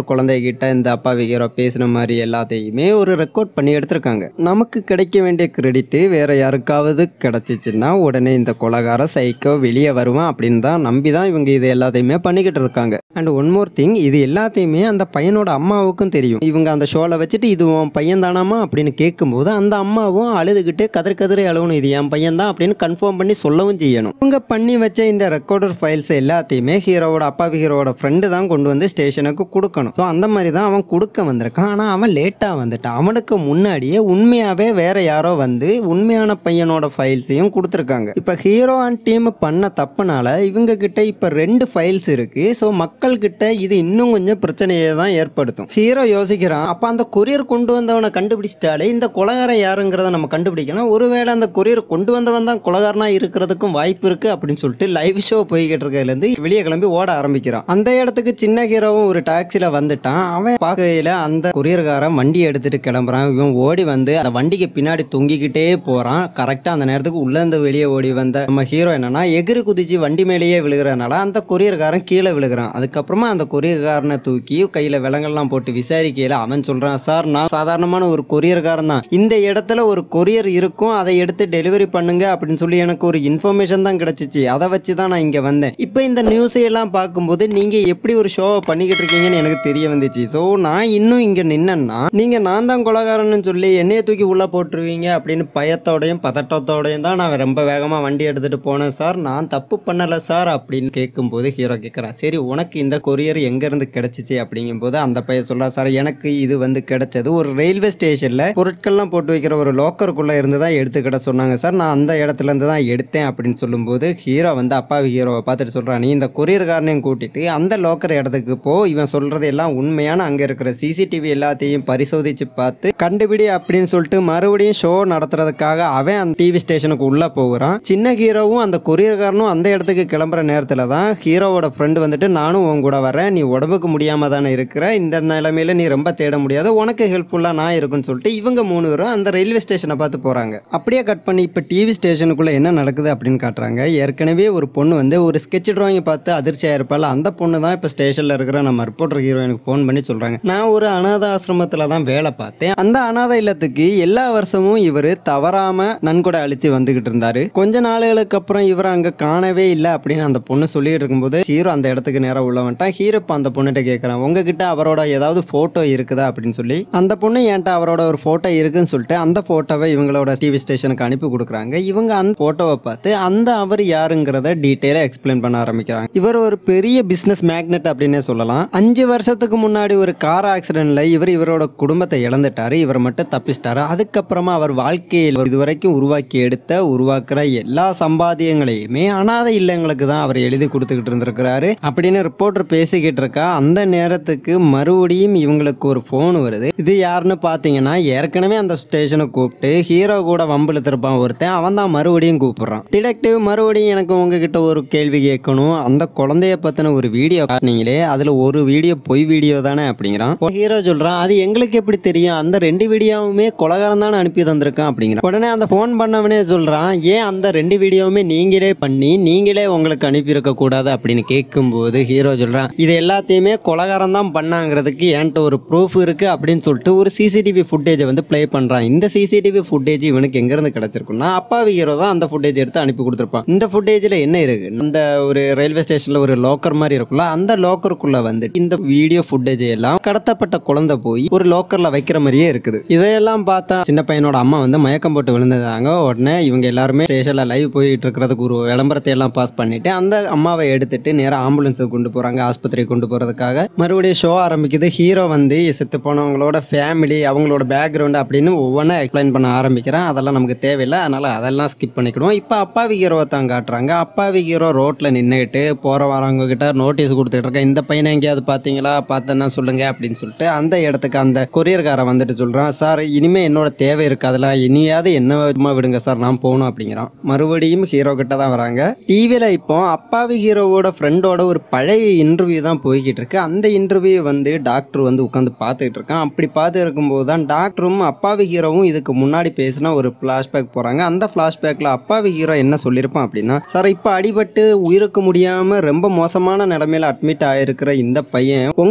குழந்தைகிட்ட இந்த அப்பாவி ஹீரோ பேசின மாதிரி எல்லாத்தையுமே ஒரு ரெக்கார்ட் பண்ணி எடுத்திருக்காங்க நமக்கு கிடைக்க வேண்டிய கிரெடிட் வேற யாருக்காவது கிடைச்சிச்சுன்னா உடனே இந்த கொலகார சைக்கோ வெளியே வருவான் அப்படின்னு தான் நம்பி தான் இவங்க இது எல்லாத்தையுமே பண்ணிக்கிட்டு இருக்காங்க அண்ட் ஒன் மோர் திங் இது எல்லாத்தையுமே அந்த பையனோட அம்மாவுக்கும் தெரியும் இவங்க அந்த ஷோவில் வச்சுட்டு இது உன் பையன் தானாமா அப்படின்னு கேட்கும்போது அந்த அம்மாவும் அழுதுகிட்டு கதறி கதறி அழுகணும் இது என் பையன் தான் அப்படின்னு கன்ஃபார்ம் பண்ணி சொல்லவும் செய்யணும் இவங்க பண்ணி வச்ச இந்த ரெக்கார்டர் ஃபைல்ஸ் எல்லாத்தையுமே ஹீரோவோட அப்பாவி ஹீரோவோட ஃப்ரெண்டு தான் கொண்டு வந்து ஸ்டேஷனுக்கு கொடுக்கணும் ஸோ அந்த மாதிரி தான் அவன் கொடுக்க வந்திருக்கான் ஆனால் அவன் லேட்டாக வந்துட்டான் அவனுக்கு முன்னாடியே உண்மையாகவே வேற யாரோ வந்து உண்மையான பையனோட ஃபைல்ஸையும் கொடுத்துருக்காங்க இப்போ ஹீரோ அண்ட் டீம் பண்ண தப்புனால இவங்க கிட்ட இப்போ ரெண்டு ஃபைல்ஸ் இருக்கு ஸோ மக்கள் கிட்ட இது இன்னும் கொஞ்சம் பிரச்சனையை தான் ஏற்படுத்தும் ஹீரோ யோசிக்கிறான் அப்போ அந்த கொரியர் கொண்டு வந்தவனை கண்டுபிடிச்சிட்டாலே இந்த கொலகாரன் யாருங்கிறத நம்ம கண்டுபிடிக்கலாம் ஒருவேளை அந்த கொரியர் கொண்டு வந்தவன் தான் கொலகாரனா இருக்கிறதுக்கும் வாய்ப்பு இருக்கு அப்படின்னு சொல்லிட்டு லைவ் ஷோ போய்கிட்டு இருக்கிறதுலேருந்து வெளியே கிளம்பி ஓட ஆரம்பிக்கிறான் அந்த இடத்துக்கு சின்ன ஹீரோவும் ஒரு டாக்ஸில வந்துட்டான் அவன் பார்க்கையில அந்த கொரியர்காரன் வண்டி எடுத்துட்டு கிளம்புறான் இவன் ஓடி வந்து அந்த வண்டிக்கு பின்னாடி தொங்கிக்கிட்டே போறான் கரெக்டா அந்த நேரத்துக்கு உள்ள இருந்து வெளியே ஓடி வந்த நம்ம ஹீரோ என்னன்னா எகிரி குதிச்சு வண்டி மேலேயே விழுகிறனால அந்த கொரியர்காரன் கீழே விழுகிறான் அதுக்கப்புறமா அந்த கொரியர்காரனை தூக்கி கையில விலங்கெல்லாம் போட்டு விசாரிக்கையில அவன் சொல்றான் சார் நான் சாதாரணமான ஒரு கொரியர்காரன் தான் இந்த இடத்துல ஒரு கொரியர் இருக்கும் அதை எடுத்து டெலிவரி பண்ணுங்க அப்படின்னு சொல்லி எனக்கு ஒரு இன்ஃபர்மேஷன் தான் கிடைச்சிச்சு அதை வச்சு தான் நான் இங்க வந்தேன் இப்போ இந்த நியூஸை எல்லாம் பார்க்கும்போது நீங்க எப்படி ஒரு ஷோவை பண்ணிக்கிட்டு இருக்கீங்கன்னு எனக்கு தெரிய வந்துச்சு ஸோ நான் இன்னும் இங்க நின்னேன்னா நீங்க நான் தான் கொலகாரன்னு சொல்லி என்னைய தூக்கி உள்ள போட்டுருவீங்க அப்படின்னு பயத்தோடையும் பதட்டத்தோடையும் தான் நான் ரொம்ப வேகமா வண்டி எடுத்துட்டு போனேன் சார் நான் தப்பு பண்ணல சார் அப்படின்னு கேட்கும்போது ஹீரோ கேட்குறான் சரி உனக்கு இந்த கொரியர் எங்க இருந்து கிடைச்சிச்சு அப்படிங்கும்போது அந்த பையன் சொல்றா சார் எனக்கு இது வந்து கிடைச்சது ஒரு ரயில்வே ஸ்டேஷன்ல பொருட்கள்லாம் போட்டு வைக்கிற ஒரு லோக்கருக்குள்ள இருந்து தான் எடுத்துக்கிட சொன்னாங்க சார் நான் அந்த இடத்துல இருந்து தான் எடுத்தேன் அப்படின்னு சொல்லும்போது ஹீரோ வந்து அப்பாவி ஹீரோவை பார்த்துட்டு சொல்றான் நீ இந்த கொரியர்காரனையும் கூட்டிட்டு அந்த லோக்கர் இடத்துக்கு போ இவன் சொல்றது எல்லாம் உண்மையான அங்க இருக்கிற சிசிடிவி எல்லாத்தையும் பரிசோதிச்சு பார்த்து கண்டுபிடி அப்படின்னு சொல்லிட்டு மறுபடியும் ஷோ நடத்துறதுக்காக அவன் அந்த டிவி ஸ்டேஷனுக்கு உள்ள போகிறான் சின்ன ஹீரோவும் அந்த கொரியர்காரனும் அந்த இடத்துக்கு கிளம்புற நேரத்துல தான் ஹீரோவோட ஃப்ரெண்டு வந்துட்டு நானும் உன் கூட வரேன் நீ உடம்புக்கு முடியாம தானே இருக்கிற இந்த நிலைமையில நீ ரொம்ப தேட முடியாது உனக்கு ஹெல்ப்ஃபுல்லா நான் இருக்குன்னு சொல்லிட்டு இவங்க மூணு பேரும் அந்த ரயில்வே ஸ்டேஷனை பார்த்து போறாங்க அப்படியே கட் பண்ணி இப்போ டிவி ஸ்டேஷனுக்குள்ள என்ன நடக்குது அப்படின்னு காட்டுறாங்க ஏற்கனவே ஒரு பொண்ணு வந்து ஒரு ஸ்கெட்ச் டிராயிங் பார்த்து அதிர்ச்சியாக இருப்பாள் அந்த பொண்ணு தான் இப்போ ஸ்டேஷனில் இருக்கிற நம்ம ரிப்போர்ட்டர் ஹீரோயினுக்கு ஃபோன் பண்ணி சொல்கிறாங்க நான் ஒரு அனாத ஆசிரமத்தில் தான் வேலை பார்த்தேன் அந்த அனாத இல்லத்துக்கு எல்லா வருஷமும் இவர் தவறாமல் நன்கொடை அழித்து வந்துகிட்டு இருந்தாரு கொஞ்ச நாளுகளுக்கு அப்புறம் இவர் அங்கே காணவே இல்லை அப்படின்னு அந்த பொண்ணு சொல்லிட்டு இருக்கும்போது ஹீரோ அந்த இடத்துக்கு நேராக உள்ள வந்துட்டான் ஹீரோ இப்போ அந்த பொண்ணுகிட்ட கேட்குறான் உங்ககிட்ட அவரோட ஏதாவது ஃபோட்டோ இருக்குதா அப்படின்னு சொல்லி அந்த பொண்ணு என்கிட்ட அவரோட ஒரு ஃபோட்டோ இருக்குன்னு சொல்லிட்டு அந்த ஃபோட்டோவை இவங்களோட டிவி ஸ்டேஷனுக்கு அனுப்பி கொடுக்குறாங்க இவங்க அந்த ஃபோட்டோவை பார்த்து அந்த அவர் யாருங்கிறத டீட்டெயிலாக எக்ஸ்பிளைன் பண்ண ஆரம்பிக்கிறாங்க இவர் ஒரு பெரிய பிஸ்னஸ் மேக்னெட் அப்படின்னே சொல்லலாம் அஞ்சு வருஷத்துக்கு முன்னாடி ஒரு கார் ஆக்சிடென்ட்ல இவர் இவரோட குடும்பத்தை இழந்துட்டாரு இவர் மட்டும் தப்பிச்சிட்டாரு அதுக்கப்புறமா அவர் வாழ்க்கையில் இதுவரைக்கும் உருவாக்கி எடுத்த உருவாக்குற எல்லா சம்பாத்தியங்களையுமே அனாதை இல்லங்களுக்கு தான் அவர் எழுதி கொடுத்துக்கிட்டு இருந்திருக்கிறாரு அப்படின்னு ரிப்போர்ட்டர் பேசிக்கிட்டு இருக்கா அந்த நேரத்துக்கு மறுபடியும் இவங்களுக்கு ஒரு ஃபோன் வருது இது யாருன்னு பார்த்தீங்கன்னா ஏற்கனவே அந்த ஸ்டேஷனை கூப்பிட்டு ஹீரோ கூட வம்பிழுத்திருப்பான் ஒருத்தன் அவன் தான் மறுபடியும் கூப்பிடுறான் டிடெக்டிவ் மறுபடியும் எனக்கு உங்ககிட்ட ஒரு கேள்வி கேட்கணும் அந்த குழந்தைய பத்தின ஒரு வீடியோ காட்டினீங்களே அதுல ஒரு வீடியோ பொய் வீடியோ தானே அப்படிங்கிறான் ஹீரோ சொல்றான் அது எங்களுக்கு எப்படி தெரியும் அந்த ரெண்டு வீடியோவுமே கொலகாரம் தானே அனுப்பி தந்திருக்கான் அப்படிங்கிறான் உடனே அந்த ஃபோன் பண்ணவனே சொல்றான் ஏன் அந்த ரெண்டு வீடியோவுமே நீங்களே பண்ணி நீங்களே உங்களுக்கு அனுப்பியிருக்க கூடாது அப்படின்னு கேட்கும்போது ஹீரோ சொல்றான் இது எல்லாத்தையுமே கொலகாரம் தான் பண்ணாங்கிறதுக்கு என்கிட்ட ஒரு ப்ரூஃப் இருக்கு அப்படின்னு சொல்லிட்டு ஒரு சிசிடிவி ஃபுட்டேஜை வந்து ப்ளே பண்றான் இந்த சிசிடிவி ஃபுட்டேஜ் இவனுக்கு எங்க இருந்து கிடைச்சிருக்குன்னா அப்பாவி ஹீரோ தான் அந்த ஃபுட்டேஜ் எடுத்து அனுப்பி கொடுத்துருப்பான் இந்த ஃபுட்டேஜில் என்ன இருக்கு அந்த ஒரு ரயில்வே ஸ்டேஷன்ல ஒரு லோக்கர் மாதிரி இருக்கும்ல அந்த லோக்கருக்குள்ள வந்து இந்த வீடியோ ஃபுட்டேஜ் எல்லாம் கடத்தப்பட்ட குழந்தை போய் ஒரு லோக்கர்ல வைக்கிற மாதிரியே இருக்குது இதையெல்லாம் பார்த்தா சின்ன பையனோட அம்மா வந்து மயக்கம் போட்டு விழுந்ததாங்க உடனே இவங்க எல்லாருமே ஸ்டேஷன்ல லைவ் போயிட்டு இருக்கிறதுக்கு ஒரு விளம்பரத்தை எல்லாம் பாஸ் பண்ணிட்டு அந்த அம்மாவை எடுத்துட்டு நேரா ஆம்புலன்ஸுக்கு கொண்டு போறாங்க ஆஸ்பத்திரிக்கு கொண்டு போறதுக்காக மறுபடியும் ஷோ ஆரம்பிக்குது ஹீரோ வந்து செத்து போனவங்களோட ஃபேமிலி அவங்களோட பேக்ரவுண்ட் அப்படின்னு ஒவ்வொன்றா எக்ஸ்பிளைன் பண்ண ஆரம்பிக்கிறேன் அதெல்லாம் நமக்கு தேவையில்லை அதனால அதெல்லாம் ஸ்கிப் பண்ணிக்கிடுவோம் இப்போ அப்பாவி ஹீரோவை தான் காட்டுறாங்க அப்பாவி ஹீரோ ரோட்ல நின்றுட்டு போற வரவங்க கிட்ட நோட்டீஸ் கொடுத்துட்டு இருக்கேன் இந்த பையனை எங்கேயாவது பார்த்தீங்களா பார்த்தேன்னா சொல்லுங்க அப்படின்னு சொல்லிட்டு அந்த இடத்துக்கு அந்த கொரியர்காரன் வந்துட்டு சொல்றான் சார் இனிமே என்னோட தேவை இருக்கு அதெல்லாம் இனியாவது என்ன விதமா விடுங்க சார் நான் போகணும் அப்படிங்கிறான் மறுபடியும் ஹீரோ கிட்ட தான் வராங்க டிவியில் இப்போ அப்பாவி ஹீரோவோட ஃப்ரெண்டோட ஒரு பழைய இன்டர்வியூ தான் போய்கிட்டு இருக்கு அந்த இன்டர்வியூ வந்து டாக்டர் வந்து உட்காந்து பார்த்துட்டு இருக்கான் அப்படி பார்த்து இருக்கும்போது தான் டாக்டரும் அப்பாவி ஹீரோவும் இதுக்கு முன்னாடி பேசின ஒரு ஃப்ளாஷ்பேக் போகிறாங்க அந்த ஃப்ளாஷ்பேக்கில் அப்பாவி ஹீரோ என்ன சொல்லியிருப்பான் அப்படின்னா சார் இப்போ அடிபட்டு உயிருக்கு முடியாமல் ரொம்ப மோசமான நிலைமையில அட்மிட் ஆகிருக்கிற இந்த பையன் உங்க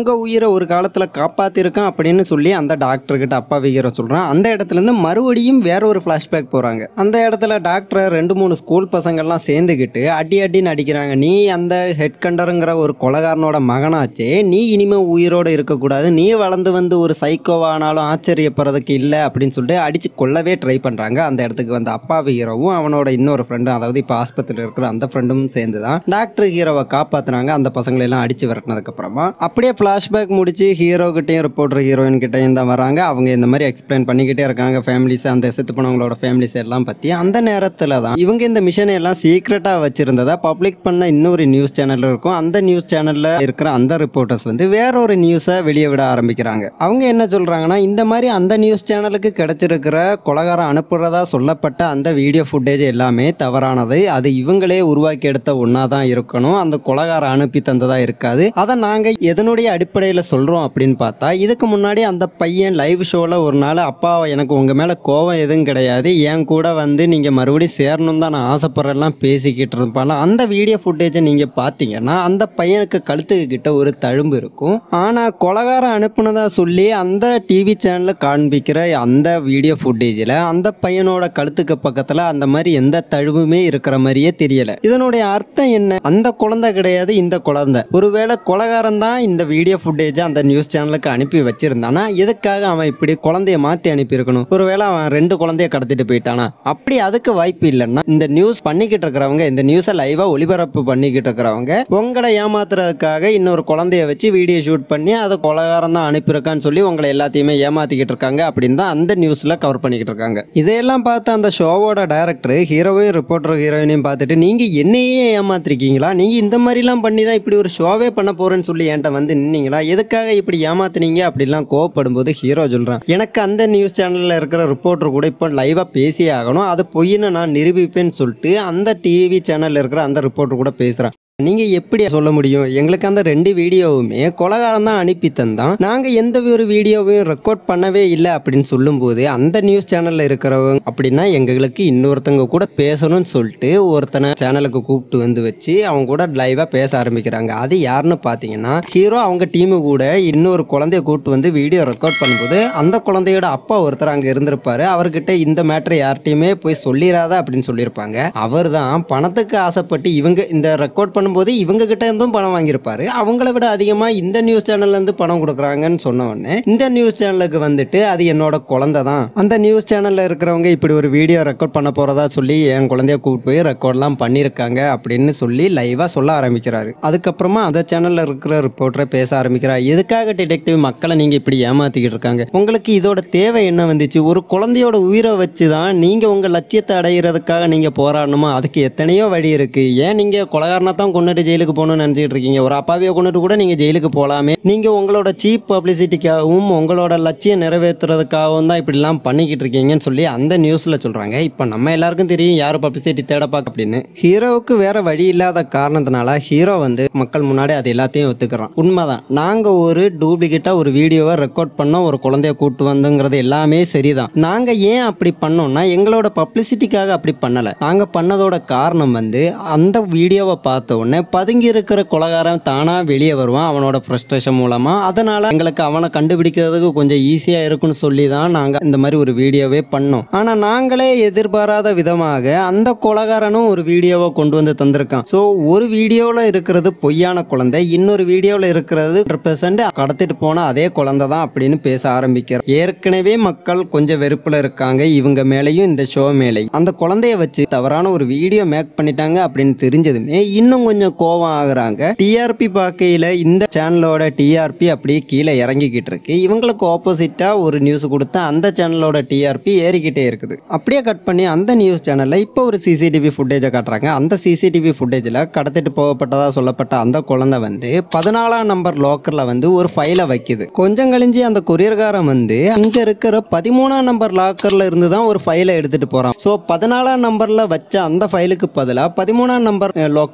உங்க உயிரை ஒரு காலத்துல காப்பாத்திருக்கான் அப்படின்னு சொல்லி அந்த டாக்டர் கிட்ட அப்பா ஹீரோ சொல்றான் அந்த இடத்துல இருந்து மறுபடியும் வேற ஒரு ஃபிளாஷ்பேக் போறாங்க அந்த இடத்துல டாக்டர் ரெண்டு மூணு ஸ்கூல் பசங்கள்லாம் சேர்ந்துக்கிட்டு அடி அடின்னு அடிக்கிறாங்க நீ அந்த ஹெட் கண்டருங்கிற ஒரு கொலகாரனோட மகனாச்சே நீ இனிமே உயிரோட இருக்கக்கூடாது நீ வளர்ந்து வந்து ஒரு சைக்கோவானாலும் ஆச்சரியப்படுறதுக்கு இல்லை அப்படின்னு சொல்லிட்டு அடிச்சு கொல்லவே ட்ரை பண்றாங்க அந்த இடத்துக்கு வந்த அப்பா ஹீரோவும் அவனோட இன்னொரு ஃப்ரெண்டும் அதாவது இப்போ ஆஸ்பத்திரியில் இருக்கிற அந்த ஃப்ரெண்டும் சேர்ந்து தான் டாக்டர் ஹீரோவை காப்பாத்துனாங்க அந்த பசங்களை எல்லாம் அடிச்சு விரட்டினதுக்கு அப்புறமா அப்படியே ஃபிளாஷ்பேக் முடிச்சு ஹீரோ கிட்டையும் ரிப்போர்ட்டர் ஹீரோயின் கிட்டையும் தான் வராங்க அவங்க இந்த மாதிரி எக்ஸ்பிளைன் பண்ணிக்கிட்டே இருக்காங்க ஃபேமிலிஸ் அந்த செத்து போனவங்களோட ஃபேமிலிஸ் எல்லாம் பத்தி அந்த நேரத்துல தான் இவங்க இந்த மிஷனை எல்லாம் சீக்ரெட்டா வச்சிருந்ததா பப்ளிக் பண்ண இன்னொரு நியூஸ் சேனல் இருக்கும் அந்த நியூஸ் சேனல்ல இருக்கிற அந்த ரிப்போர்ட்டர்ஸ் வந்து வேற ஒரு நியூஸை வெளியே விட ஆரம்பிக்கிறாங்க அவங்க என்ன சொல்றாங்கன்னா இந்த மாதிரி அந்த நியூஸ் சேனலுக்கு கிடைச்சிருக்கிற கொலகாரம் அனுப்புறதா சொல்லப்பட்ட அந்த வீடியோ ஃபுட்டேஜ் எல்லாமே தவறானது அது இவங்களே உருவாக்கி எடுத்த ஒன்றா தான் இருக்கணும் அந்த கொலகாரம் அனுப்பி தந்ததா இருக்காது அதை நாங்கள் எதனுடைய அடிப்படையில் சொல்கிறோம் அப்படின்னு பார்த்தா இதுக்கு முன்னாடி அந்த பையன் லைவ் ஷோவில் ஒரு நாள் அப்பா எனக்கு உங்கள் மேலே கோவம் எதுவும் கிடையாது என் கூட வந்து நீங்கள் மறுபடியும் சேரணும் தான் நான் ஆசைப்படுறேன்லாம் பேசிக்கிட்டு இருப்பாங்க அந்த வீடியோ ஃபுட்டேஜை நீங்கள் பார்த்தீங்கன்னா அந்த பையனுக்கு கழுத்துக்கு கிட்ட ஒரு தழும்பு இருக்கும் ஆனால் கொலகாரம் அனுப்புனதா சொல்லி அந்த டிவி சேனலில் காண்பிக்கிற அந்த வீடியோ ஃபுட்டேஜில் அந்த பையனோட கழுத்துக்கு பக்கத்தில் அந்த மாதிரி எந்த தழுவுமே இருக்கிற மாதிரியே தெரியல இதனுடைய அர்த்தம் என்ன அந்த குழந்தை கிடையாது இந்த குழந்தை ஒருவேளை கொலகாரன் தான் இந்த வீடியோ ஃபுட்டேஜை அந்த நியூஸ் சேனலுக்கு அனுப்பி வச்சிருந்தானா எதுக்காக அவன் இப்படி குழந்தைய மாற்றி அனுப்பியிருக்கணும் ஒருவேளை அவன் ரெண்டு குழந்தைய கடத்திட்டு போயிட்டானா அப்படி அதுக்கு வாய்ப்பு இல்லைன்னா இந்த நியூஸ் பண்ணிக்கிட்டு இருக்கிறவங்க இந்த நியூஸை லைவாக ஒளிபரப்பு பண்ணிக்கிட்டு இருக்கிறவங்க உங்களை ஏமாத்துறதுக்காக இன்னொரு குழந்தைய வச்சு வீடியோ ஷூட் பண்ணி அதை கொலகாரம் தான் அனுப்பியிருக்கான்னு சொல்லி உங்களை எல்லாத்தையுமே ஏமாத்திக்கிட்டு இருக்காங்க அப்படின்னு தான் அந்த நியூஸில் கவர் பண்ணிக்கிட்டு இருக்காங்க இதையெல்லாம் பார்த்து அந்த ஷோவோட டைரக்டர் ஹீரோவையும் ரிப்போர்ட்டர் ஹீரோயினையும் பார்த்துட்டு நீங்கள் என்னையே ஏமாத்திருக்கீங்களா நீங்கள் இந்த மாதிரிலாம் பண்ணி தான் இப்படி ஒரு ஷோவே பண்ண போகிறேன்னு சொல்லி என்கிட்ட வந்து நின்னீங்களா எதுக்காக இப்படி ஏமாத்துனீங்க அப்படிலாம் கோவப்படும் போது ஹீரோ சொல்கிறான் எனக்கு அந்த நியூஸ் சேனலில் இருக்கிற ரிப்போர்ட்டர் கூட இப்போ லைவாக பேசியே ஆகணும் அது பொய்ன்னு நான் நிரூபிப்பேன்னு சொல்லிட்டு அந்த டிவி சேனலில் இருக்கிற அந்த ரிப்போர்ட்டர் கூட பேசுகிறான் நீங்கள் எப்படி சொல்ல முடியும் எங்களுக்கு அந்த ரெண்டு வீடியோவுமே கொலகாரம் தான் அனுப்பி தந்தான் நாங்கள் எந்த ஒரு வீடியோவையும் ரெக்கார்ட் பண்ணவே இல்லை அப்படின்னு சொல்லும்போது அந்த நியூஸ் சேனலில் இருக்கிறவங்க அப்படின்னா எங்களுக்கு இன்னொருத்தங்க கூட பேசணும்னு சொல்லிட்டு ஒருத்தனை சேனலுக்கு கூப்பிட்டு வந்து வச்சு அவங்க கூட லைவாக பேச ஆரம்பிக்கிறாங்க அது யாருன்னு பார்த்தீங்கன்னா ஹீரோ அவங்க டீமு கூட இன்னொரு குழந்தைய கூப்பிட்டு வந்து வீடியோ ரெக்கார்ட் பண்ணும்போது அந்த குழந்தையோட அப்பா ஒருத்தர் அங்கே இருந்திருப்பாரு அவர்கிட்ட இந்த மேட்ரை யார்கிட்டயுமே போய் சொல்லிடாத அப்படின்னு சொல்லியிருப்பாங்க அவர் தான் பணத்துக்கு ஆசைப்பட்டு இவங்க இந்த ரெக்கார்ட் பண்ணும்போது இவங்க கிட்ட இருந்தும் பணம் வாங்கியிருப்பாரு அவங்கள விட அதிகமா இந்த நியூஸ் சேனல்ல இருந்து பணம் கொடுக்குறாங்கன்னு சொன்ன உடனே இந்த நியூஸ் சேனலுக்கு வந்துட்டு அது என்னோட குழந்தை தான் அந்த நியூஸ் சேனல்ல இருக்கிறவங்க இப்படி ஒரு வீடியோ ரெக்கார்ட் பண்ண போறதா சொல்லி என் குழந்தைய கூப்பிட்டு போய் ரெக்கார்ட்லாம் பண்ணியிருக்காங்க அப்படின்னு சொல்லி லைவா சொல்ல ஆரம்பிக்கிறாரு அதுக்கப்புறமா அந்த சேனல்ல இருக்கிற ரிப்போர்ட்டரை பேச ஆரம்பிக்கிறார் எதுக்காக டிடெக்டிவ் மக்களை நீங்க இப்படி ஏமாத்திக்கிட்டு இருக்காங்க உங்களுக்கு இதோட தேவை என்ன வந்துச்சு ஒரு குழந்தையோட உயிரை வச்சு தான் நீங்க உங்க லட்சியத்தை அடையிறதுக்காக நீங்க போராடணுமா அதுக்கு எத்தனையோ வழி இருக்கு ஏன் நீங்க கொலகாரனை தான் கொண்டுட்டு ஜெயிலுக்கு போகணும்னு நினைச்சிட்டு இருக்கீங்க ஒரு அப்பாவியை கொண்டுட்டு கூட நீங்க ஜெயிலுக்கு போகலாமே நீங்க உங்களோட சீப் பப்ளிசிட்டிக்காகவும் உங்களோட லட்சியம் நிறைவேற்றுறதுக்காகவும் தான் இப்படிலாம் பண்ணிக்கிட்டு இருக்கீங்கன்னு சொல்லி அந்த நியூஸ்ல சொல்றாங்க இப்போ நம்ம எல்லாருக்கும் தெரியும் யார் பப்ளிசிட்டி தேடப்பாக்க அப்படின்னு ஹீரோவுக்கு வேற வழி இல்லாத காரணத்தினால ஹீரோ வந்து மக்கள் முன்னாடி அது எல்லாத்தையும் ஒத்துக்கிறான் உண்மைதான் நாங்க ஒரு டூப்ளிகேட்டா ஒரு வீடியோவை ரெக்கார்ட் பண்ணோம் ஒரு குழந்தைய கூட்டு வந்தோங்கிறது எல்லாமே சரிதான் நாங்க ஏன் அப்படி பண்ணோம்னா எங்களோட பப்ளிசிட்டிக்காக அப்படி பண்ணல நாங்க பண்ணதோட காரணம் வந்து அந்த வீடியோவை பார்த்த உடனே பதுங்கி இருக்கிற கொலகாரன் தானா வெளியே வருவான் அவனோட ஃப்ரஸ்ட்ரேஷன் மூலமா அதனால எங்களுக்கு அவனை கண்டுபிடிக்கிறதுக்கு கொஞ்சம் ஈஸியா இருக்கும்னு சொல்லி தான் நாங்க இந்த மாதிரி ஒரு வீடியோவே பண்ணோம் ஆனா நாங்களே எதிர்பாராத விதமாக அந்த கொலகாரனும் ஒரு வீடியோவை கொண்டு வந்து தந்திருக்கான் ஸோ ஒரு வீடியோவில் இருக்கிறது பொய்யான குழந்தை இன்னொரு வீடியோவில் இருக்கிறது பெர்சன்ட் கடத்திட்டு போன அதே குழந்தை தான் அப்படின்னு பேச ஆரம்பிக்கிறோம் ஏற்கனவே மக்கள் கொஞ்சம் வெறுப்புல இருக்காங்க இவங்க மேலேயும் இந்த ஷோ மேலேயும் அந்த குழந்தைய வச்சு தவறான ஒரு வீடியோ மேக் பண்ணிட்டாங்க அப்படின்னு தெரிஞ்சதுமே இன்னும் கொஞ்சம் கோவம் ஆகுறாங்க டிஆர்பி பார்க்கையில இந்த சேனலோட டிஆர்பி அப்படியே கீழே இறங்கிக்கிட்டு இருக்கு இவங்களுக்கு ஆப்போசிட்டா ஒரு நியூஸ் கொடுத்தா அந்த சேனலோட டிஆர்பி ஏறிக்கிட்டே இருக்குது அப்படியே கட் பண்ணி அந்த நியூஸ் சேனல்ல இப்போ ஒரு சிசிடிவி ஃபுட்டேஜை காட்டுறாங்க அந்த சிசிடிவி ஃபுட்டேஜில் கடத்திட்டு போகப்பட்டதா சொல்லப்பட்ட அந்த குழந்தை வந்து பதினாலாம் நம்பர் லாக்கர்ல வந்து ஒரு ஃபைலை வைக்குது கொஞ்சம் கழிஞ்சு அந்த கொரியர்காரன் வந்து அங்க இருக்கிற பதிமூணாம் நம்பர் லாக்கர்ல இருந்து தான் ஒரு ஃபைலை எடுத்துட்டு போறான் ஸோ பதினாலாம் நம்பர்ல வச்ச அந்த ஃபைலுக்கு பதிலாக பதிமூணாம் நம்பர் லாக்கர்ல வந்த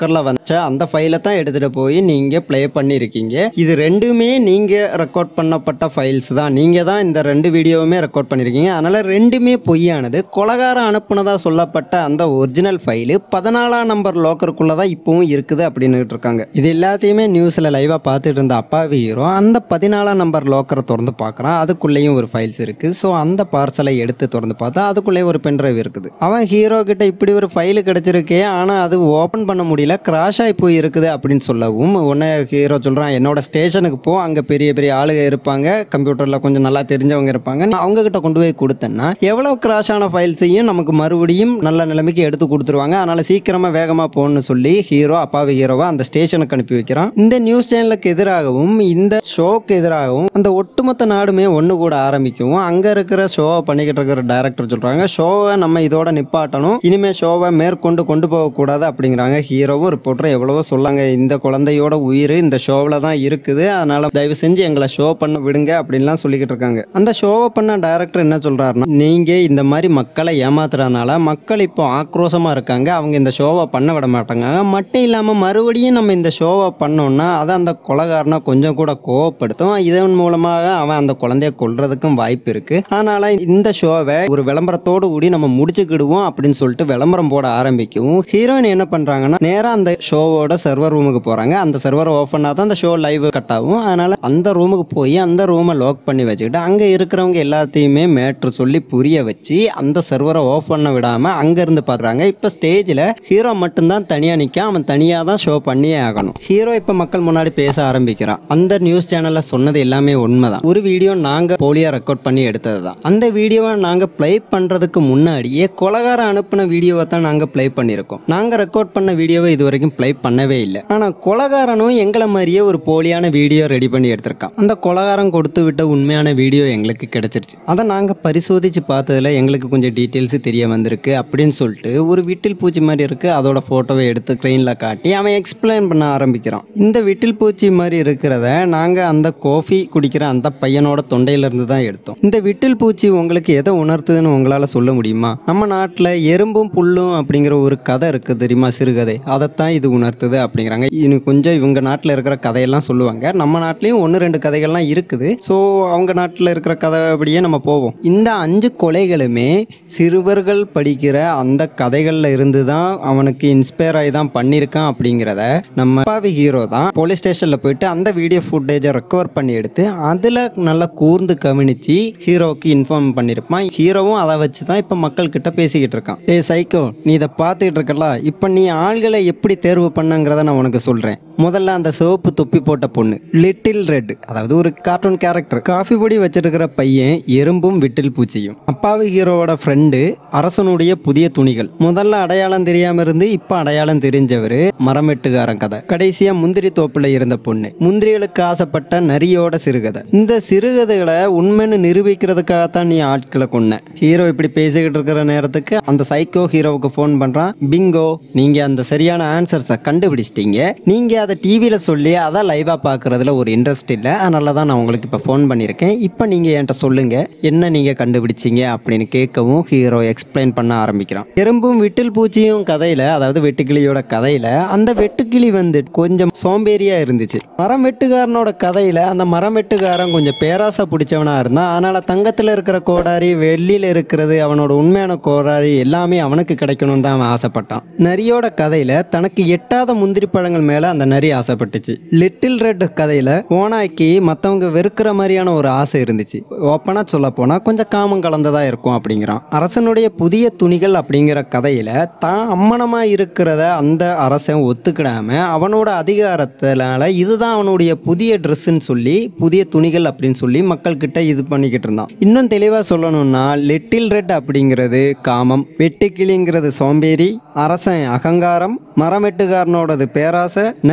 வச்ச அந்த ஃபைலை தான் எடுத்துகிட்டு போய் நீங்கள் ப்ளே பண்ணியிருக்கீங்க இது ரெண்டுமே நீங்கள் ரெக்கார்ட் பண்ணப்பட்ட ஃபைல்ஸ் தான் நீங்கள் தான் இந்த ரெண்டு வீடியோவுமே ரெக்கார்ட் பண்ணியிருக்கீங்க அதனால் ரெண்டுமே பொய்யானது கொலகாரம் அனுப்புனதா சொல்லப்பட்ட அந்த ஒரிஜினல் ஃபைலு பதினாலாம் நம்பர் லோக்கருக்குள்ளே தான் இப்போவும் இருக்குது அப்படின்னுட்டு இருக்காங்க இது எல்லாத்தையுமே நியூஸில் லைவாக பார்த்துட்டு இருந்த அப்பாவி ஹீரோ அந்த பதினாலாம் நம்பர் லோக்கரை திறந்து பார்க்குறான் அதுக்குள்ளேயும் ஒரு ஃபைல்ஸ் இருக்குது ஸோ அந்த பார்சலை எடுத்து திறந்து பார்த்தா அதுக்குள்ளேயே ஒரு பென்ட்ரைவ் இருக்குது அவன் ஹீரோ கிட்ட இப்படி ஒரு ஃபைலு கிடைச்சிருக்கே ஆனால் அது ஓப்பன் பண்ண முடியல கிராஷ் ஆகி போய் இருக்குது அப்படின்னு சொல்லவும் உடனே ஹீரோ சொல்கிறான் என்னோட ஸ்டேஷனுக்கு போ அங்கே பெரிய பெரிய ஆளுங்க இருப்பாங்க கம்ப்யூட்டரில் கொஞ்சம் நல்லா தெரிஞ்சவங்க இருப்பாங்க நான் அவங்க கிட்ட கொண்டு போய் கொடுத்தேன்னா எவ்வளோ கிராஷ் ஆன ஃபைல்ஸையும் நமக்கு மறுபடியும் நல்ல நிலைமைக்கு எடுத்து கொடுத்துருவாங்க அதனால சீக்கிரமாக வேகமாக போகணும்னு சொல்லி ஹீரோ அப்பாவி ஹீரோவை அந்த ஸ்டேஷனுக்கு அனுப்பி வைக்கிறான் இந்த நியூஸ் சேனலுக்கு எதிராகவும் இந்த ஷோக்கு எதிராகவும் அந்த ஒட்டுமொத்த நாடுமே ஒன்று கூட ஆரம்பிக்கவும் அங்கே இருக்கிற ஷோவை பண்ணிக்கிட்டு இருக்கிற டைரக்டர் சொல்கிறாங்க ஷோவை நம்ம இதோட நிப்பாட்டணும் இனிமேல் ஷோவை மேற்கொண்டு கொண்டு போகக்கூடாது அப்படிங்கிறாங்க ஹீரோவும் ரிப்போர்ட்டரும் எவ்வளவோ சொல்லாங்க இந்த குழந்தையோட உயிர் இந்த ஷோவில் தான் இருக்குது அதனால தயவு செஞ்சு எங்களை ஷோ பண்ண விடுங்க அப்படின்லாம் சொல்லிக்கிட்டு இருக்காங்க அந்த ஷோவை பண்ண டைரக்டர் என்ன சொல்றாருன்னா நீங்க இந்த மாதிரி மக்களை ஏமாத்துறதுனால மக்கள் இப்போ ஆக்ரோஷமா இருக்காங்க அவங்க இந்த ஷோவை பண்ண விட மாட்டாங்க மட்டும் இல்லாம மறுபடியும் நம்ம இந்த ஷோவை பண்ணோம்னா அதை அந்த கொலகாரனை கொஞ்சம் கூட கோவப்படுத்தும் இதன் மூலமாக அவன் அந்த குழந்தைய கொல்றதுக்கும் வாய்ப்பு இருக்கு அதனால இந்த ஷோவை ஒரு விளம்பரத்தோடு கூடி நம்ம முடிச்சுக்கிடுவோம் அப்படின்னு சொல்லிட்டு விளம்பரம் போட ஆரம்பிக்கவும் ஹீரோயின் என்ன பண்றாங்கன்னா நேரா அந்த ஷோவோட சர்வர் ரூமுக்கு போறாங்க அந்த சர்வர் ஓப்பன் தான் அந்த ஷோ லைவ் கட் ஆகும் அதனால அந்த ரூமுக்கு போய் அந்த ரூமை லாக் பண்ணி வச்சுக்கிட்டு அங்க இருக்கிறவங்க எல்லாத்தையுமே மேட்ரு சொல்லி புரிய வச்சு அந்த சர்வரை ஆஃப் பண்ண விடாம அங்க இருந்து பாக்குறாங்க இப்ப ஸ்டேஜ்ல ஹீரோ மட்டும்தான் தனியா நிக்க அவன் தனியா தான் ஷோ பண்ணியே ஆகணும் ஹீரோ இப்ப மக்கள் முன்னாடி பேச ஆரம்பிக்கிறான் அந்த நியூஸ் சேனல்ல சொன்னது எல்லாமே உண்மைதான் ஒரு வீடியோ நாங்க போலியா ரெக்கார்ட் பண்ணி எடுத்தது தான் அந்த வீடியோவை நாங்க ப்ளே பண்றதுக்கு முன்னாடியே கொலகாரம் அனுப்பின வீடியோவை தான் நாங்க ப்ளே பண்ணியிருக்கோம் நாங்க ரெக்கார்ட் பண்ண வீடியோவை இது வரைக்கும் ப்ளே பண்ணவே இல்லை ஆனா கொலகாரனும் எங்களை மாதிரியே ஒரு போலியான வீடியோ ரெடி பண்ணி எடுத்திருக்கான் அந்த கொலகாரம் கொடுத்து விட்ட உண்மையான வீடியோ எங்களுக்கு கிடைச்சிருச்சு அதை நாங்க பரிசோதிச்சு பார்த்ததுல எங்களுக்கு கொஞ்சம் டீட்டெயில்ஸ் தெரிய வந்திருக்கு அப்படின்னு சொல்லிட்டு ஒரு விட்டில் பூச்சி மாதிரி இருக்கு அதோட போட்டோவை எடுத்து ட்ரெயினில் காட்டி அவன் எக்ஸ்பிளைன் பண்ண ஆரம்பிக்கிறான் இந்த விட்டில் பூச்சி மாதிரி இருக்கிறத நாங்க அந்த காஃபி குடிக்கிற அந்த பையனோட தொண்டையில இருந்து தான் எடுத்தோம் இந்த விட்டில் பூச்சி உங்களுக்கு எதை உணர்த்துதுன்னு உங்களால சொல்ல முடியுமா நம்ம நாட்டில் எறும்பும் புல்லும் அப்படிங்கிற ஒரு கதை இருக்கு தெரியுமா சிறுகதை அதைத்தான் இது உணர்த்துது அப்படிங்கிறாங்க இன்னும் கொஞ்சம் இவங்க நாட்டில் இருக்கிற கதையெல்லாம் சொல்லுவாங்க நம்ம நாட்டிலையும் ஒன்று ரெண்டு கதைகள்லாம் இருக்குது ஸோ அவங்க நாட்டில் இருக்கிற கதை அப்படியே நம்ம போவோம் இந்த அஞ்சு கொலைகளுமே சிறுவர்கள் படிக்கிற அந்த கதைகளில் இருந்து தான் அவனுக்கு இன்ஸ்பயர் ஆகி தான் பண்ணியிருக்கான் அப்படிங்கிறத நம்ம அப்பாவி ஹீரோ தான் போலீஸ் ஸ்டேஷனில் போயிட்டு அந்த வீடியோ ஃபுட்டேஜை ரெக்கவர் பண்ணி எடுத்து அதில் நல்லா கூர்ந்து கவனிச்சு ஹீரோவுக்கு இன்ஃபார்ம் பண்ணியிருப்பான் ஹீரோவும் அதை வச்சு தான் இப்போ மக்கள் கிட்ட பேசிக்கிட்டு இருக்கான் ஏய் சைக்கோ நீ இதை பார்த்துக்கிட்டு இருக்கல இப்போ நீ ஆள்களை எப்படி தேர்வு பண்ணங்கிறத நான் உனக்கு சொல்கிறேன் முதல்ல அந்த சிவப்பு தொப்பி போட்ட பொண்ணு லிட்டில் ரெட் அதாவது ஒரு கார்ட்டூன் கேரக்டர் காஃபி பொடி வச்சிருக்கிற பையன் எறும்பும் விட்டில் பூச்சியும் அப்பாவி ஹீரோவோட ஃப்ரெண்டு அரசனுடைய புதிய துணிகள் முதல்ல அடையாளம் தெரியாம இருந்து இப்ப அடையாளம் தெரிஞ்சவரு மரமெட்டுக்காரன் கதை கடைசியா முந்திரி தோப்புல இருந்த பொண்ணு முந்திரிகளுக்கு ஆசைப்பட்ட நரியோட சிறுகதை இந்த சிறுகதைகளை உண்மைன்னு நிரூபிக்கிறதுக்காகத்தான் நீ ஆட்களை கொன்ன ஹீரோ இப்படி பேசிக்கிட்டு இருக்கிற நேரத்துக்கு அந்த சைக்கோ ஹீரோவுக்கு ஃபோன் பண்றான் பிங்கோ நீங்க அந்த சரியான ஆன்சர்ஸை கண்டுபிடிச்சிட்டீங்க நீங்க அதை டிவியில சொல்லி அதை லைவா பார்க்கறதுல ஒரு இன்ட்ரெஸ்ட் இல்லை அதனால தான் நான் உங்களுக்கு இப்போ ஃபோன் பண்ணியிருக்கேன் இப்போ நீங்க என்கிட்ட சொல்லுங்க என்ன நீங்க கண்டுபிடிச்சீங்க அப்படின்னு கேட்கவும் ஹீரோ எக்ஸ்பிளைன் பண்ண ஆரம்பிக்கிறான் எறும்பும் விட்டில் பூச்சியும் கதையில அதாவது வெட்டுக்கிளியோட கதையில அந்த வெட்டுக்கிளி வந்து கொஞ்சம் சோம்பேறியா இருந்துச்சு மரம் வெட்டுக்காரனோட கதையில அந்த மரம் வெட்டுக்காரன் கொஞ்சம் பேராசை பிடிச்சவனா இருந்தான் அதனால தங்கத்துல இருக்கிற கோடாரி வெள்ளியில இருக்கிறது அவனோட உண்மையான கோடாரி எல்லாமே அவனுக்கு கிடைக்கணும்னு தான் அவன் ஆசைப்பட்டான் நரியோட கதையில தனக்கு எட்டாத முந்திரி பழங்கள் மேல அந்த நரி ஆசைப்பட்டுச்சு லிட்டில் ரெட் கதையில ஓனாய்க்கு மத்தவங்க வெறுக்கிற மாதிரியான ஒரு ஆசை இருந்துச்சு ஓப்பனா சொல்ல போனா கொஞ்சம் காமம் கலந்ததா இருக்கும் அப்படிங்கிறான் அரசனுடைய புதிய துணிகள் அப்படிங்கிற கதையில தான் அம்மனமா இருக்கிறத அந்த அரசன் ஒத்துக்கிடாம அவனோட அதிகாரத்தினால இதுதான் அவனுடைய புதிய ட்ரெஸ்ன்னு சொல்லி புதிய துணிகள் அப்படின்னு சொல்லி மக்கள் கிட்ட இது பண்ணிக்கிட்டு இருந்தான் இன்னும் தெளிவா சொல்லணும்னா லிட்டில் ரெட் அப்படிங்கிறது காமம் வெட்டுக்கிளிங்கிறது சோம்பேறி அரசன் அகங்காரம் மரம் வெட்டுக்காரனோடது பேராசை நரி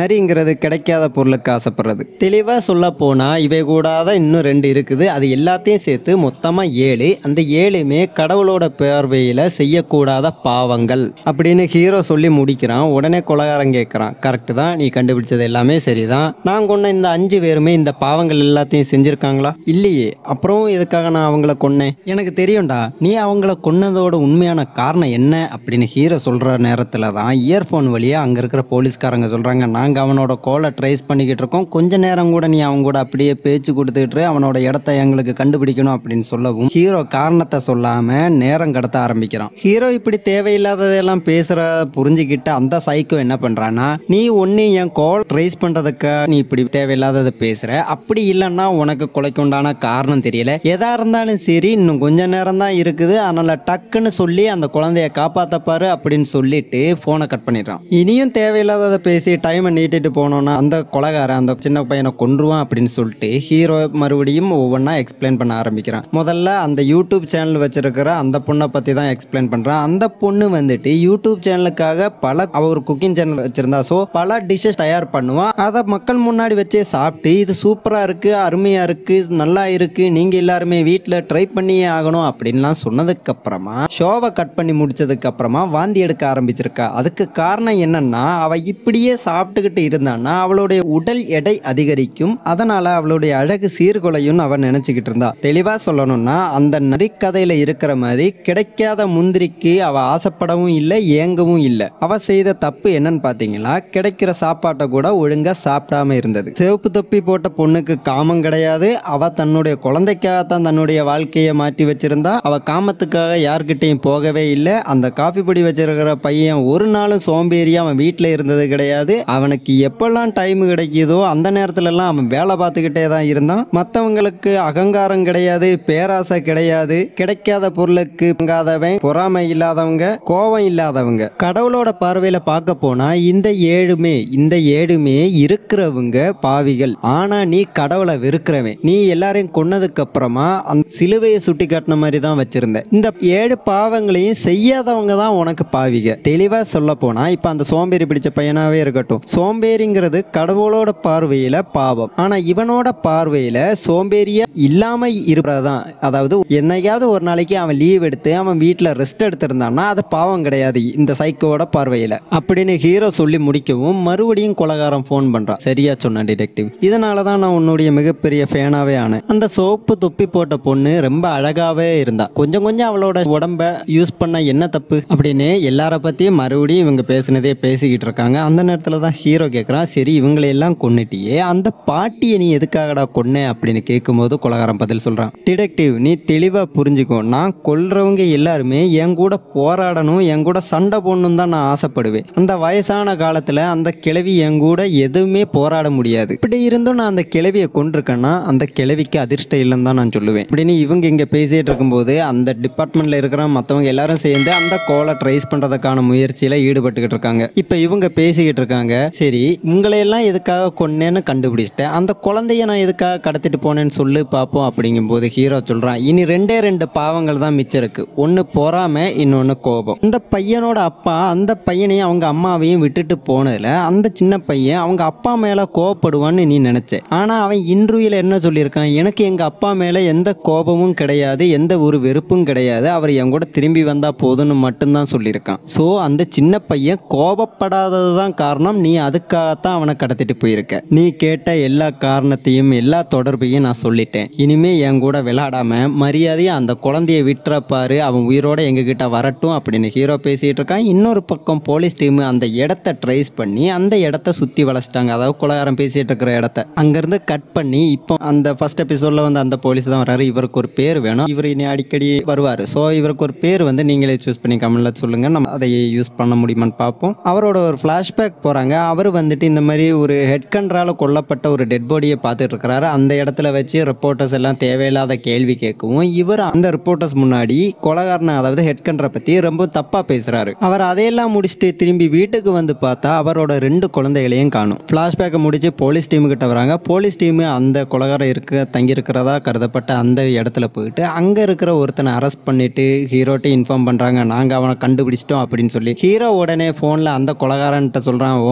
நரிங்கிறது கிடைக்காத பொருளுக்கு ஆசைப்படுறது தெளிவாக சொல்ல போனால் இவை கூடாத இன்னும் ரெண்டு இருக்குது அது எல்லாத்தையும் சேர்த்து மொத்தமாக ஏழு அந்த ஏழுமே கடவுளோட பார்வையில் செய்யக்கூடாத பாவங்கள் அப்படின்னு ஹீரோ சொல்லி முடிக்கிறான் உடனே கொலகாரன் கேட்குறான் கரெக்டு தான் நீ கண்டுபிடிச்சது எல்லாமே சரிதான் நான் கொண்ட இந்த அஞ்சு பேருமே இந்த பாவங்கள் எல்லாத்தையும் செஞ்சுருக்காங்களா இல்லையே அப்புறம் எதுக்காக நான் அவங்கள கொன்னேன் எனக்கு தெரியும்டா நீ அவங்கள கொன்னதோட உண்மையான காரணம் என்ன அப்படின்னு ஹீரோ சொல்கிற நேரத்தில் தான் இயர்ஃபோன் வழியாக அங்கே இருக்கிற போலீஸ்காரங்க சொல்கிறாங்க நாங்கள் அவனோட கோலை ட்ரேஸ் பண்ணிக்கிட்டு இருக்கோம் கொஞ்ச நேரம் கூட நீ அவங்க கூட அப்படியே பேச்சு கொடுத்துக்கிட்டு அவனோட இடத்த எங்களுக்கு கண்டுபிடிக்கணும் அப்படின்னு சொல்லவும் ஹீரோ காரணத்தை சொல்லாமல் நேரம் கடத்த ஆரம்பிக்கிறான் ஹீரோ இப்படி தேவையில்லாததெல்லாம் பேசுகிற புரிஞ்சுக்கிட்டு அந்த சைக்கோ என்ன பண்ணுறான்னா நீ ஒன்று என் கோல் ட்ரேஸ் பண்ணுறதுக்கு நீ இப்படி தேவையில்லாததை பேசுகிற அப்படி இல்லைன்னா உனக்கு கொலைக்கு உண்டான காரணம் தெரியல எதா இருந்தாலும் சரி இன்னும் கொஞ்ச நேரம் தான் இருக்குது அதனால டக்குன்னு சொல்லி அந்த குழந்தைய காப்பாத்தப்பாரு அப்படின்னு சொல்லிட்டு ஃபோனை கட் பண்ணிடுறான் இனியும் தேவையில்லாததை பேசி டைமை நீட்டிட்டு போனோம்னா அந்த கொலகாரன் அந்த சின்ன பையனை கொன்றுவான் அப்படின்னு சொல்லிட்டு ஹீரோ மறுபடியும் ஒவ்வொன்றா எக்ஸ்பிளைன் பண்ண ஆரம்பிக்கிறான் முதல்ல அந்த யூடியூப் சேனல் வச்சிருக்கிற அந்த பொண்ணை பற்றி தான் எக்ஸ்பிளைன் பண்ணுறான் அந்த பொண்ணு வந்துட்டு யூடியூப் சேனலுக்காக பல அவ ஒரு குக்கிங் சேனல் வச்சிருந்தா ஸோ பல டிஷ்ஷஸ் தயார் பண்ணுவான் அதை மக்கள் முன்னாடி வச்சே சாப்பிட்டு இது சூப்பராக இருக்கு அருமையாக இருக்கு நல்லா இருக்கு நீங்க எல்லாருமே வீட்டில் ட்ரை பண்ணியே ஆகணும் அப்படின்லாம் சொன்னதுக்கு அப்புறமா ஷோவை கட் பண்ணி முடிச்சதுக்கு அப்புறமா வாந்தி எடுக்க ஆரம்பிச்சிருக்கா அதுக்கு காரணம் என்னன்னா அவ இப்படியே சாப்பிட்டுக்கிட்டு இருந்தான்னா அவளுடைய உடல் எடை அதிகரிக்கும் அதனால அவளுடைய அழகு சீர்குலையும் அவன் நினைச்சுக்கிட்டு இருந்தா தெளிவா சொல்லணும்னா அந்த நரிக்கதையில இருக்கிற மாதிரி கிடைக்காத முந்திரிக்கு அவ ஆசைப்படவும் இல்லை ஏங்கவும் இல்லை அவ செய்த தப்பு என்னன்னு பாத்தீங்களா கிடைக்கிற சாப்பாட்டை கூட ஒழுங்கா சாப்பிடாம இருந்தது சிவப்பு தொப்பி போட்ட பொண்ணுக்கு காமம் கிடையாது அவ தன்னுடைய குழந்தைக்காகத்தான் தன்னுடைய வாழ்க்கையை மாற்றி வச்சிருந்தா அவ காமத்துக்காக யார்கிட்டயும் போகவே இல்லை அந்த காஃபி பொடி வச்சிருக்கிற பையன் ஒரு நாளும் சோம்பேறியா அவன் வீட்டில் இருந்தது கிடையாது அவனுக்கு எப்பெல்லாம் டைம் கிடைக்குதோ அந்த நேரத்துல எல்லாம் அவன் வேலை பார்த்துக்கிட்டே தான் இருந்தான் மற்றவங்களுக்கு அகங்காரம் கிடையாது பேராசை கிடையாது கிடைக்காத பொருளுக்கு பங்காதவன் பொறாமை இல்லாதவங்க கோபம் இல்லாதவங்க கடவுளோட பார்வையில பார்க்க போனா இந்த ஏழுமே இந்த ஏழுமே இருக்கிறவங்க பாவிகள் ஆனா நீ கடவுளை வெறுக்கிறவன் நீ எல்லாரையும் கொன்னதுக்கு அப்புறமா அந்த சிலுவையை சுட்டி காட்டின மாதிரி தான் வச்சிருந்த இந்த ஏழு பாவங்களையும் செய்யாதவங்க தான் உனக்கு பாவிக தெளிவா சொல்ல போனா இப்ப அந்த சோம்பேறி பிடிச்ச பையனாவே இருக்கட்டும் சோம்பேறிங்கிறது கடவுளோட பார்வையில பாவம் ஆனா இவனோட பார்வையில சோம்பேறியா இல்லாம இருப்பதான் அதாவது என்னைக்காவது ஒரு நாளைக்கு அவன் லீவ் எடுத்து அவன் வீட்டில் ரெஸ்ட் எடுத்திருந்தான்னா அது பாவம் கிடையாது இந்த சைக்கோட பார்வையில அப்படின்னு ஹீரோ சொல்லி முடிக்கவும் மறுபடியும் கொலகாரம் ஃபோன் பண்றான் சரியா சொன்ன டிடெக்டிவ் இதனால தான் நான் உன்னுடைய மிகப்பெரிய ஃபேனாவே ஆனேன் அந்த சோப்பு தொப்பி போட்ட பொண்ணு ரொம்ப அழகாவே இருந்தா கொஞ்சம் கொஞ்சம் அவளோட உடம்ப யூஸ் பண்ண என்ன தப்பு அப்படின்னு எல்லார பத்தியும் மறுபடியும் இவங்க பேசினதே பேசிக்கிட்டு இருக்காங்க அந்த நேரத்துல தான் ஹீரோ கேட்குறான் சரி இவங்களை எல்லாம் கொன்னுட்டியே அந்த பாட்டியை நீ எதுக்காகடா கொன்ன அப்படின்னு கேட்கும்போது கொலகாரம் பதில் சொல்றான் டிடெக்டிவ் நீ தெளிவா புரிஞ்சுக்கோ நான் கொல்றவங்க எல்லாருமே என் கூட போராடணும் என் கூட சண்டை போடணும் தான் நான் ஆசைப்படுவேன் அந்த வயசான காலத்துல அந்த கிழவி என் கூட எதுவுமே போராட முடியாது இப்படி இருந்தும் நான் அந்த கிழவியை கொண்டிருக்கேன்னா அந்த கிழவிக்கு அதிர்ஷ்டம் இல்லைன்னு தான் நான் சொல்லுவேன் அப்படின்னு இவங்க இங்க பேசிட்டு இருக்கும்போது அந்த டிபார்ட்மெண்ட்ல இருக்கிற மற்றவங்க எல்லாரும் சேர்ந்து அந்த கோலை ட்ரைஸ் பண்றதுக்கான முயற்சியில ஈடுபட்டுக்கிட்டு இருக்காங்க இப்ப இவங்க பேசிக்கிட்டு இருக்காங்க சரி உங்களை எல்லாம் எதுக்காக கொன்னேன்னு கண்டுபிடிச்சிட்டேன் அந்த குழந்தைய நான் எதுக்காக கடத்திட்டு போனேன்னு சொல்லு பார்ப்போம் அப்படிங்கும்போது ஹீரோ சொல்றான் இனி ரெண்டே ரெண்டு பாவங்கள் தான் மிச்சம் இருக்கு ஒன்னு பொறாம இன்னொன்னு கோபம் இந்த பையனோட அப்பா அந்த பையனையும் அவங்க அம்மாவையும் விட்டுட்டு போனதுல அந்த சின்ன பையன் அவங்க அப்பா மேல கோவப்படுவான்னு நீ நினைச்ச ஆனா அவன் இன்றுவில என்ன சொல்லியிருக்கான் எனக்கு எங்க அப்பா மேல எந்த கோபமும் கிடையாது எந்த ஒரு வெறுப்பும் கிடையாது அவர் என் கூட திரும்பி வந்தா போதும்னு மட்டும்தான் சொல்லியிருக்கான் ஸோ அந்த சின்ன பையன் கோபப்படாதது தான் காரணம் நீ அதுக்காகத்தான் அவனை கடத்திட்டு போயிருக்க நீ கேட்ட எல்லா காரணத்தையும் எல்லா தொடர்பையும் நான் சொல்லிட்டேன் இனிமே என் கூட விளையாடாம மரியாதையா அந்த குழந்தைய விட்டுறப்பாரு அவன் உயிரோட எங்ககிட்ட வரட்டும் அப்படின்னு ஹீரோ பேசிட்டு இருக்கான் இன்னொரு பக்கம் போலீஸ் டீம் அந்த இடத்த ட்ரேஸ் பண்ணி அந்த இடத்த சுத்தி வளைச்சிட்டாங்க அதாவது குலகாரம் பேசிட்டு இருக்கிற இடத்த அங்கிருந்து கட் பண்ணி இப்போ அந்த ஃபர்ஸ்ட் எபிசோட்ல வந்து அந்த போலீஸ் தான் வராரு இவருக்கு ஒரு பேர் வேணும் இவர் இனி அடிக்கடி வருவார் ஸோ இவருக்கு ஒரு பேர் வந்து நீங்களே சூஸ் பண்ணி கமெண்ட்ல சொல்லுங்க நம்ம அதை யூஸ் பண்ண முடியுமான்னு பார்ப்போம் அவரோட ஒரு ஃப்ளாஷ்பேக் போறாங்க அவர் வந்துட்டு இந்த மாதிரி ஒரு ஹெட் கண்ட்ரால கொல்லப்பட்ட ஒரு டெட் பாடியை பார்த்துட்டு இருக்கிறாரு அந்த இடத்துல வச்சு ரிப்போர்ட்டர்ஸ் எல்லாம் தேவையில்லாத கேள்வி கேட்கவும் இவர் அந்த ரிப்போர்ட்டர்ஸ் முன்னாடி கொலகாரனை அதாவது ஹெட் கண்ட்ரை பத்தி ரொம்ப தப்பா பேசுறாரு அவர் அதையெல்லாம் முடிச்சுட்டு திரும்பி வீட்டுக்கு வந்து பார்த்தா அவரோட ரெண்டு குழந்தைகளையும் காணும் ஃப்ளாஷ்பேக்கை முடிச்சு போலீஸ் டீம் கிட்ட வராங்க போலீஸ் டீம் அந்த கொலகாரம் இருக்க தங்கி இருக்கிறதா கருதப்பட்ட அந்த இடத்துல போயிட்டு அங்க இருக்கிற ஒருத்தனை அரெஸ்ட் பண்ணிட்டு ஹீரோட்ட இன்ஃபார்ம் பண்றாங்க நாங்க அவனை கண்டுபிடிச்சிட்டோம் அப்படின்னு சொல்லி ஹீரோ உடனே போன்ல அந்த கொலகாரன்ட்ட சொல்றான் உன் சோழி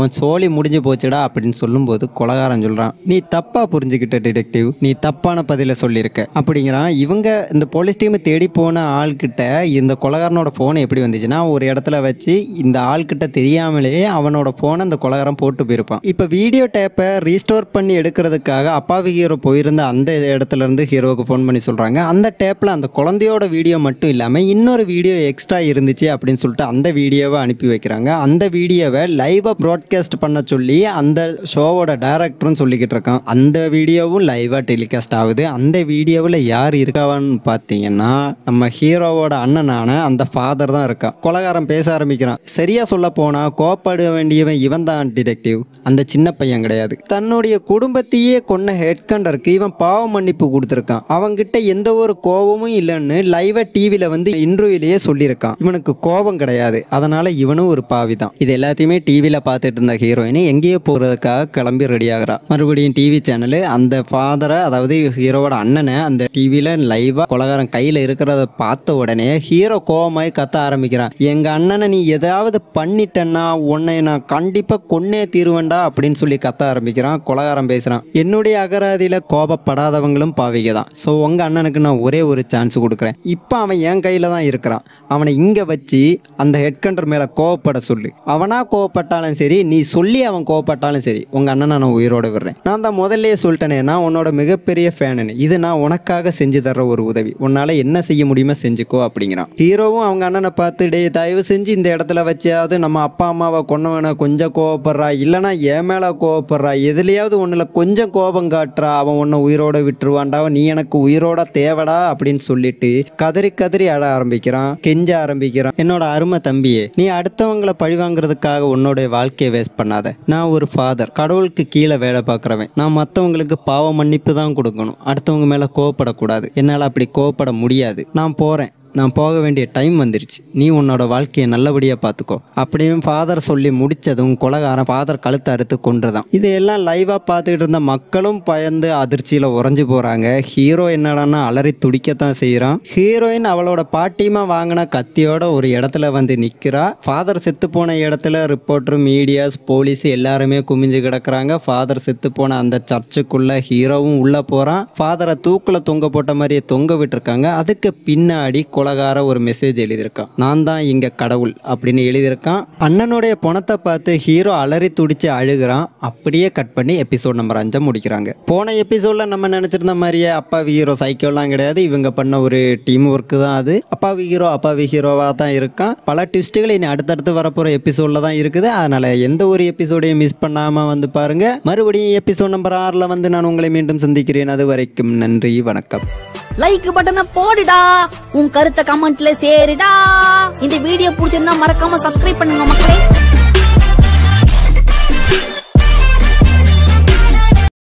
வேலையும் முடிஞ்சு போச்சுடா அப்படின்னு சொல்லும்போது கொலகாரன் சொல்றான் நீ தப்பா புரிஞ்சுக்கிட்ட டிடெக்டிவ் நீ தப்பான பதில சொல்லியிருக்க அப்படிங்கிறான் இவங்க இந்த போலீஸ் டீம் தேடி போன ஆள்கிட்ட இந்த கொலகாரனோட ஃபோன் எப்படி வந்துச்சுன்னா ஒரு இடத்துல வச்சு இந்த ஆள்கிட்ட தெரியாமலேயே அவனோட ஃபோனை அந்த கொலகாரன் போட்டு போயிருப்பான் இப்போ வீடியோ டேப்பை ரீஸ்டோர் பண்ணி எடுக்கிறதுக்காக அப்பாவி ஹீரோ போயிருந்த அந்த இடத்துல இருந்து ஹீரோவுக்கு ஃபோன் பண்ணி சொல்றாங்க அந்த டேப்ல அந்த குழந்தையோட வீடியோ மட்டும் இல்லாம இன்னொரு வீடியோ எக்ஸ்ட்ரா இருந்துச்சு அப்படின்னு சொல்லிட்டு அந்த வீடியோவை அனுப்பி வைக்கிறாங்க அந்த வீடியோவை லைவா ப்ராட்காஸ்ட் பண்ண சொல்லி அந்த ஷோவோட டைரக்டரும் சொல்லிக்கிட்டு இருக்கான் அந்த வீடியோவும் லைவா டெலிகாஸ்ட் ஆகுது அந்த வீடியோவில் யார் இருக்காவான்னு பார்த்தீங்கன்னா நம்ம ஹீரோவோட அண்ணனான அந்த ஃபாதர் தான் இருக்கான் கொலகாரன் பேச ஆரம்பிக்கிறான் சரியா சொல்ல போனா கோப்பட வேண்டியவன் இவன் தான் டிடெக்டிவ் அந்த சின்ன பையன் கிடையாது தன்னுடைய குடும்பத்தையே கொன்ன ஹெட்கண்டருக்கு இவன் பாவ மன்னிப்பு கொடுத்துருக்கான் அவங்கிட்ட எந்த ஒரு கோபமும் இல்லைன்னு லைவா டிவியில் வந்து இன்டர்வியூலேயே சொல்லியிருக்கான் இவனுக்கு கோபம் கிடையாது அதனால இவனும் ஒரு பாவி தான் இது எல்லாத்தையுமே டிவியில் பார்த்துட்டு இருந்த ஹீரோயின் எங்கேயோ போகிறதுக்காக கிளம்பி ரெடி ஆகுறா மறுபடியும் டிவி சேனலு அந்த ஃபாதரை அதாவது ஹீரோவோட அண்ணனை அந்த டிவியில் லைவாக கொலகாரன் கையில் இருக்கிறத பார்த்த உடனே ஹீரோ கோவமாய் கத்த ஆரம்பிக்கிறான் எங்கள் அண்ணனை நீ ஏதாவது பண்ணிட்டேன்னா உன்னை நான் கண்டிப்பாக கொன்னே தீருவேண்டா அப்படின்னு சொல்லி கத்த ஆரம்பிக்கிறான் கொலகாரன் பேசுகிறான் என்னுடைய அகராதியில் கோபப்படாதவங்களும் பாவிக தான் ஸோ உங்கள் அண்ணனுக்கு நான் ஒரே ஒரு சான்ஸ் கொடுக்குறேன் இப்போ அவன் என் கையில் தான் இருக்கிறான் அவனை இங்கே வச்சு அந்த ஹெட்கண்டர் மேலே கோவப்பட சொல்லு அவனா கோவப்பட்டாலும் சரி நீ சொல்லி அவன் கோவப்பட்டாலும் சரி உங்கள் அண்ணனை நான் உயிரோட விடுறேன் நான் தான் முதல்லயே சொல்லிட்டேனே நான் உன்னோட மிகப்பெரிய ஃபேனு இது நான் உனக்காக செஞ்சு தர்ற ஒரு உதவி உன்னால் என்ன செய்ய முடியுமோ செஞ்சுக்கோ அப்படிங்கிறான் ஹீரோவும் அவங்க அண்ணனை பார்த்து டேய் தயவு செஞ்சு இந்த இடத்துல வச்சாவது நம்ம அப்பா அம்மாவை கொன்னவனை கொஞ்சம் கோவப்படுறா இல்லைனா என் மேலே கோவப்படுறா எதுலையாவது ஒன்றில் கொஞ்சம் கோபம் காட்டுறா அவன் உன்னை உயிரோட விட்டுருவான்டா நீ எனக்கு உயிரோட தேவடா அப்படின்னு சொல்லிட்டு கதறி கதறி அழ ஆரம்பிக்கிறான் கெஞ்ச ஆரம்பிக்கிறான் என்னோட அருமை தம்பியே நீ அடுத்தவங்களை பழி வாங்குறதுக்காக உன்னோட வாழ்க்கையை வேஸ்ட் பண்ணாத நான் ஒரு ஃபாதர் கடவுளுக்கு கீழே வேலை பார்க்குறவன் நான் மற்றவங்களுக்கு பாவ மன்னிப்பு தான் கொடுக்கணும் அடுத்தவங்க மேலே கோவப்படக்கூடாது என்னால் அப்படி கோவப்பட முடியாது நான் போகிறேன் நான் போக வேண்டிய டைம் வந்துருச்சு நீ உன்னோட வாழ்க்கையை நல்லபடியாக பார்த்துக்கோ அப்படின்னு ஃபாதர் சொல்லி முடிச்சதும் கொலகாரன் ஃபாதர் கழுத்தை அறுத்து கொன்றுதான் இதையெல்லாம் லைவாக பார்த்துக்கிட்டு இருந்த மக்களும் பயந்து அதிர்ச்சியில் உறைஞ்சு போகிறாங்க ஹீரோ என்னடான்னா அலறி துடிக்கத்தான் செய்கிறான் ஹீரோயின் அவளோட பாட்டியமா வாங்கின கத்தியோட ஒரு இடத்துல வந்து நிற்கிறா ஃபாதர் செத்து போன இடத்துல ரிப்போர்ட்டர் மீடியாஸ் போலீஸ் எல்லாருமே குமிஞ்சு கிடக்குறாங்க ஃபாதர் செத்து போன அந்த சர்ச்சுக்குள்ள ஹீரோவும் உள்ளே போகிறான் ஃபாதரை தூக்கில் தொங்க போட்ட மாதிரியே தொங்க விட்டுருக்காங்க அதுக்கு பின்னாடி கொலகார ஒரு மெசேஜ் எழுதியிருக்கான் நான் தான் இங்க கடவுள் அப்படின்னு எழுதியிருக்கான் அண்ணனுடைய பணத்தை பார்த்து ஹீரோ அலறி துடிச்சு அழுகிறான் அப்படியே கட் பண்ணி எபிசோட் நம்பர் அஞ்சை முடிக்கிறாங்க போன எபிசோட்ல நம்ம நினைச்சிருந்த மாதிரியே அப்பாவி ஹீரோ சைக்கோலாம் கிடையாது இவங்க பண்ண ஒரு டீம் ஒர்க்கு தான் அது அப்பாவி ஹீரோ அப்பாவி ஹீரோவாக தான் இருக்கான் பல ட்விஸ்ட்டுகள் இனி அடுத்தடுத்து வரப்போகிற எபிசோடில் தான் இருக்குது அதனால எந்த ஒரு எபிசோடையும் மிஸ் பண்ணாமல் வந்து பாருங்க மறுபடியும் எபிசோட் நம்பர் ஆறில் வந்து நான் உங்களை மீண்டும் சந்திக்கிறேன் அது வரைக்கும் நன்றி வணக்கம் லைக் பட்டனை போடுடா உன் கருத்தை கமெண்ட்ல சேருடா இந்த வீடியோ பிடிச்சிருந்தா மறக்காம சப்ஸ்கிரைப் பண்ணுங்க மக்களே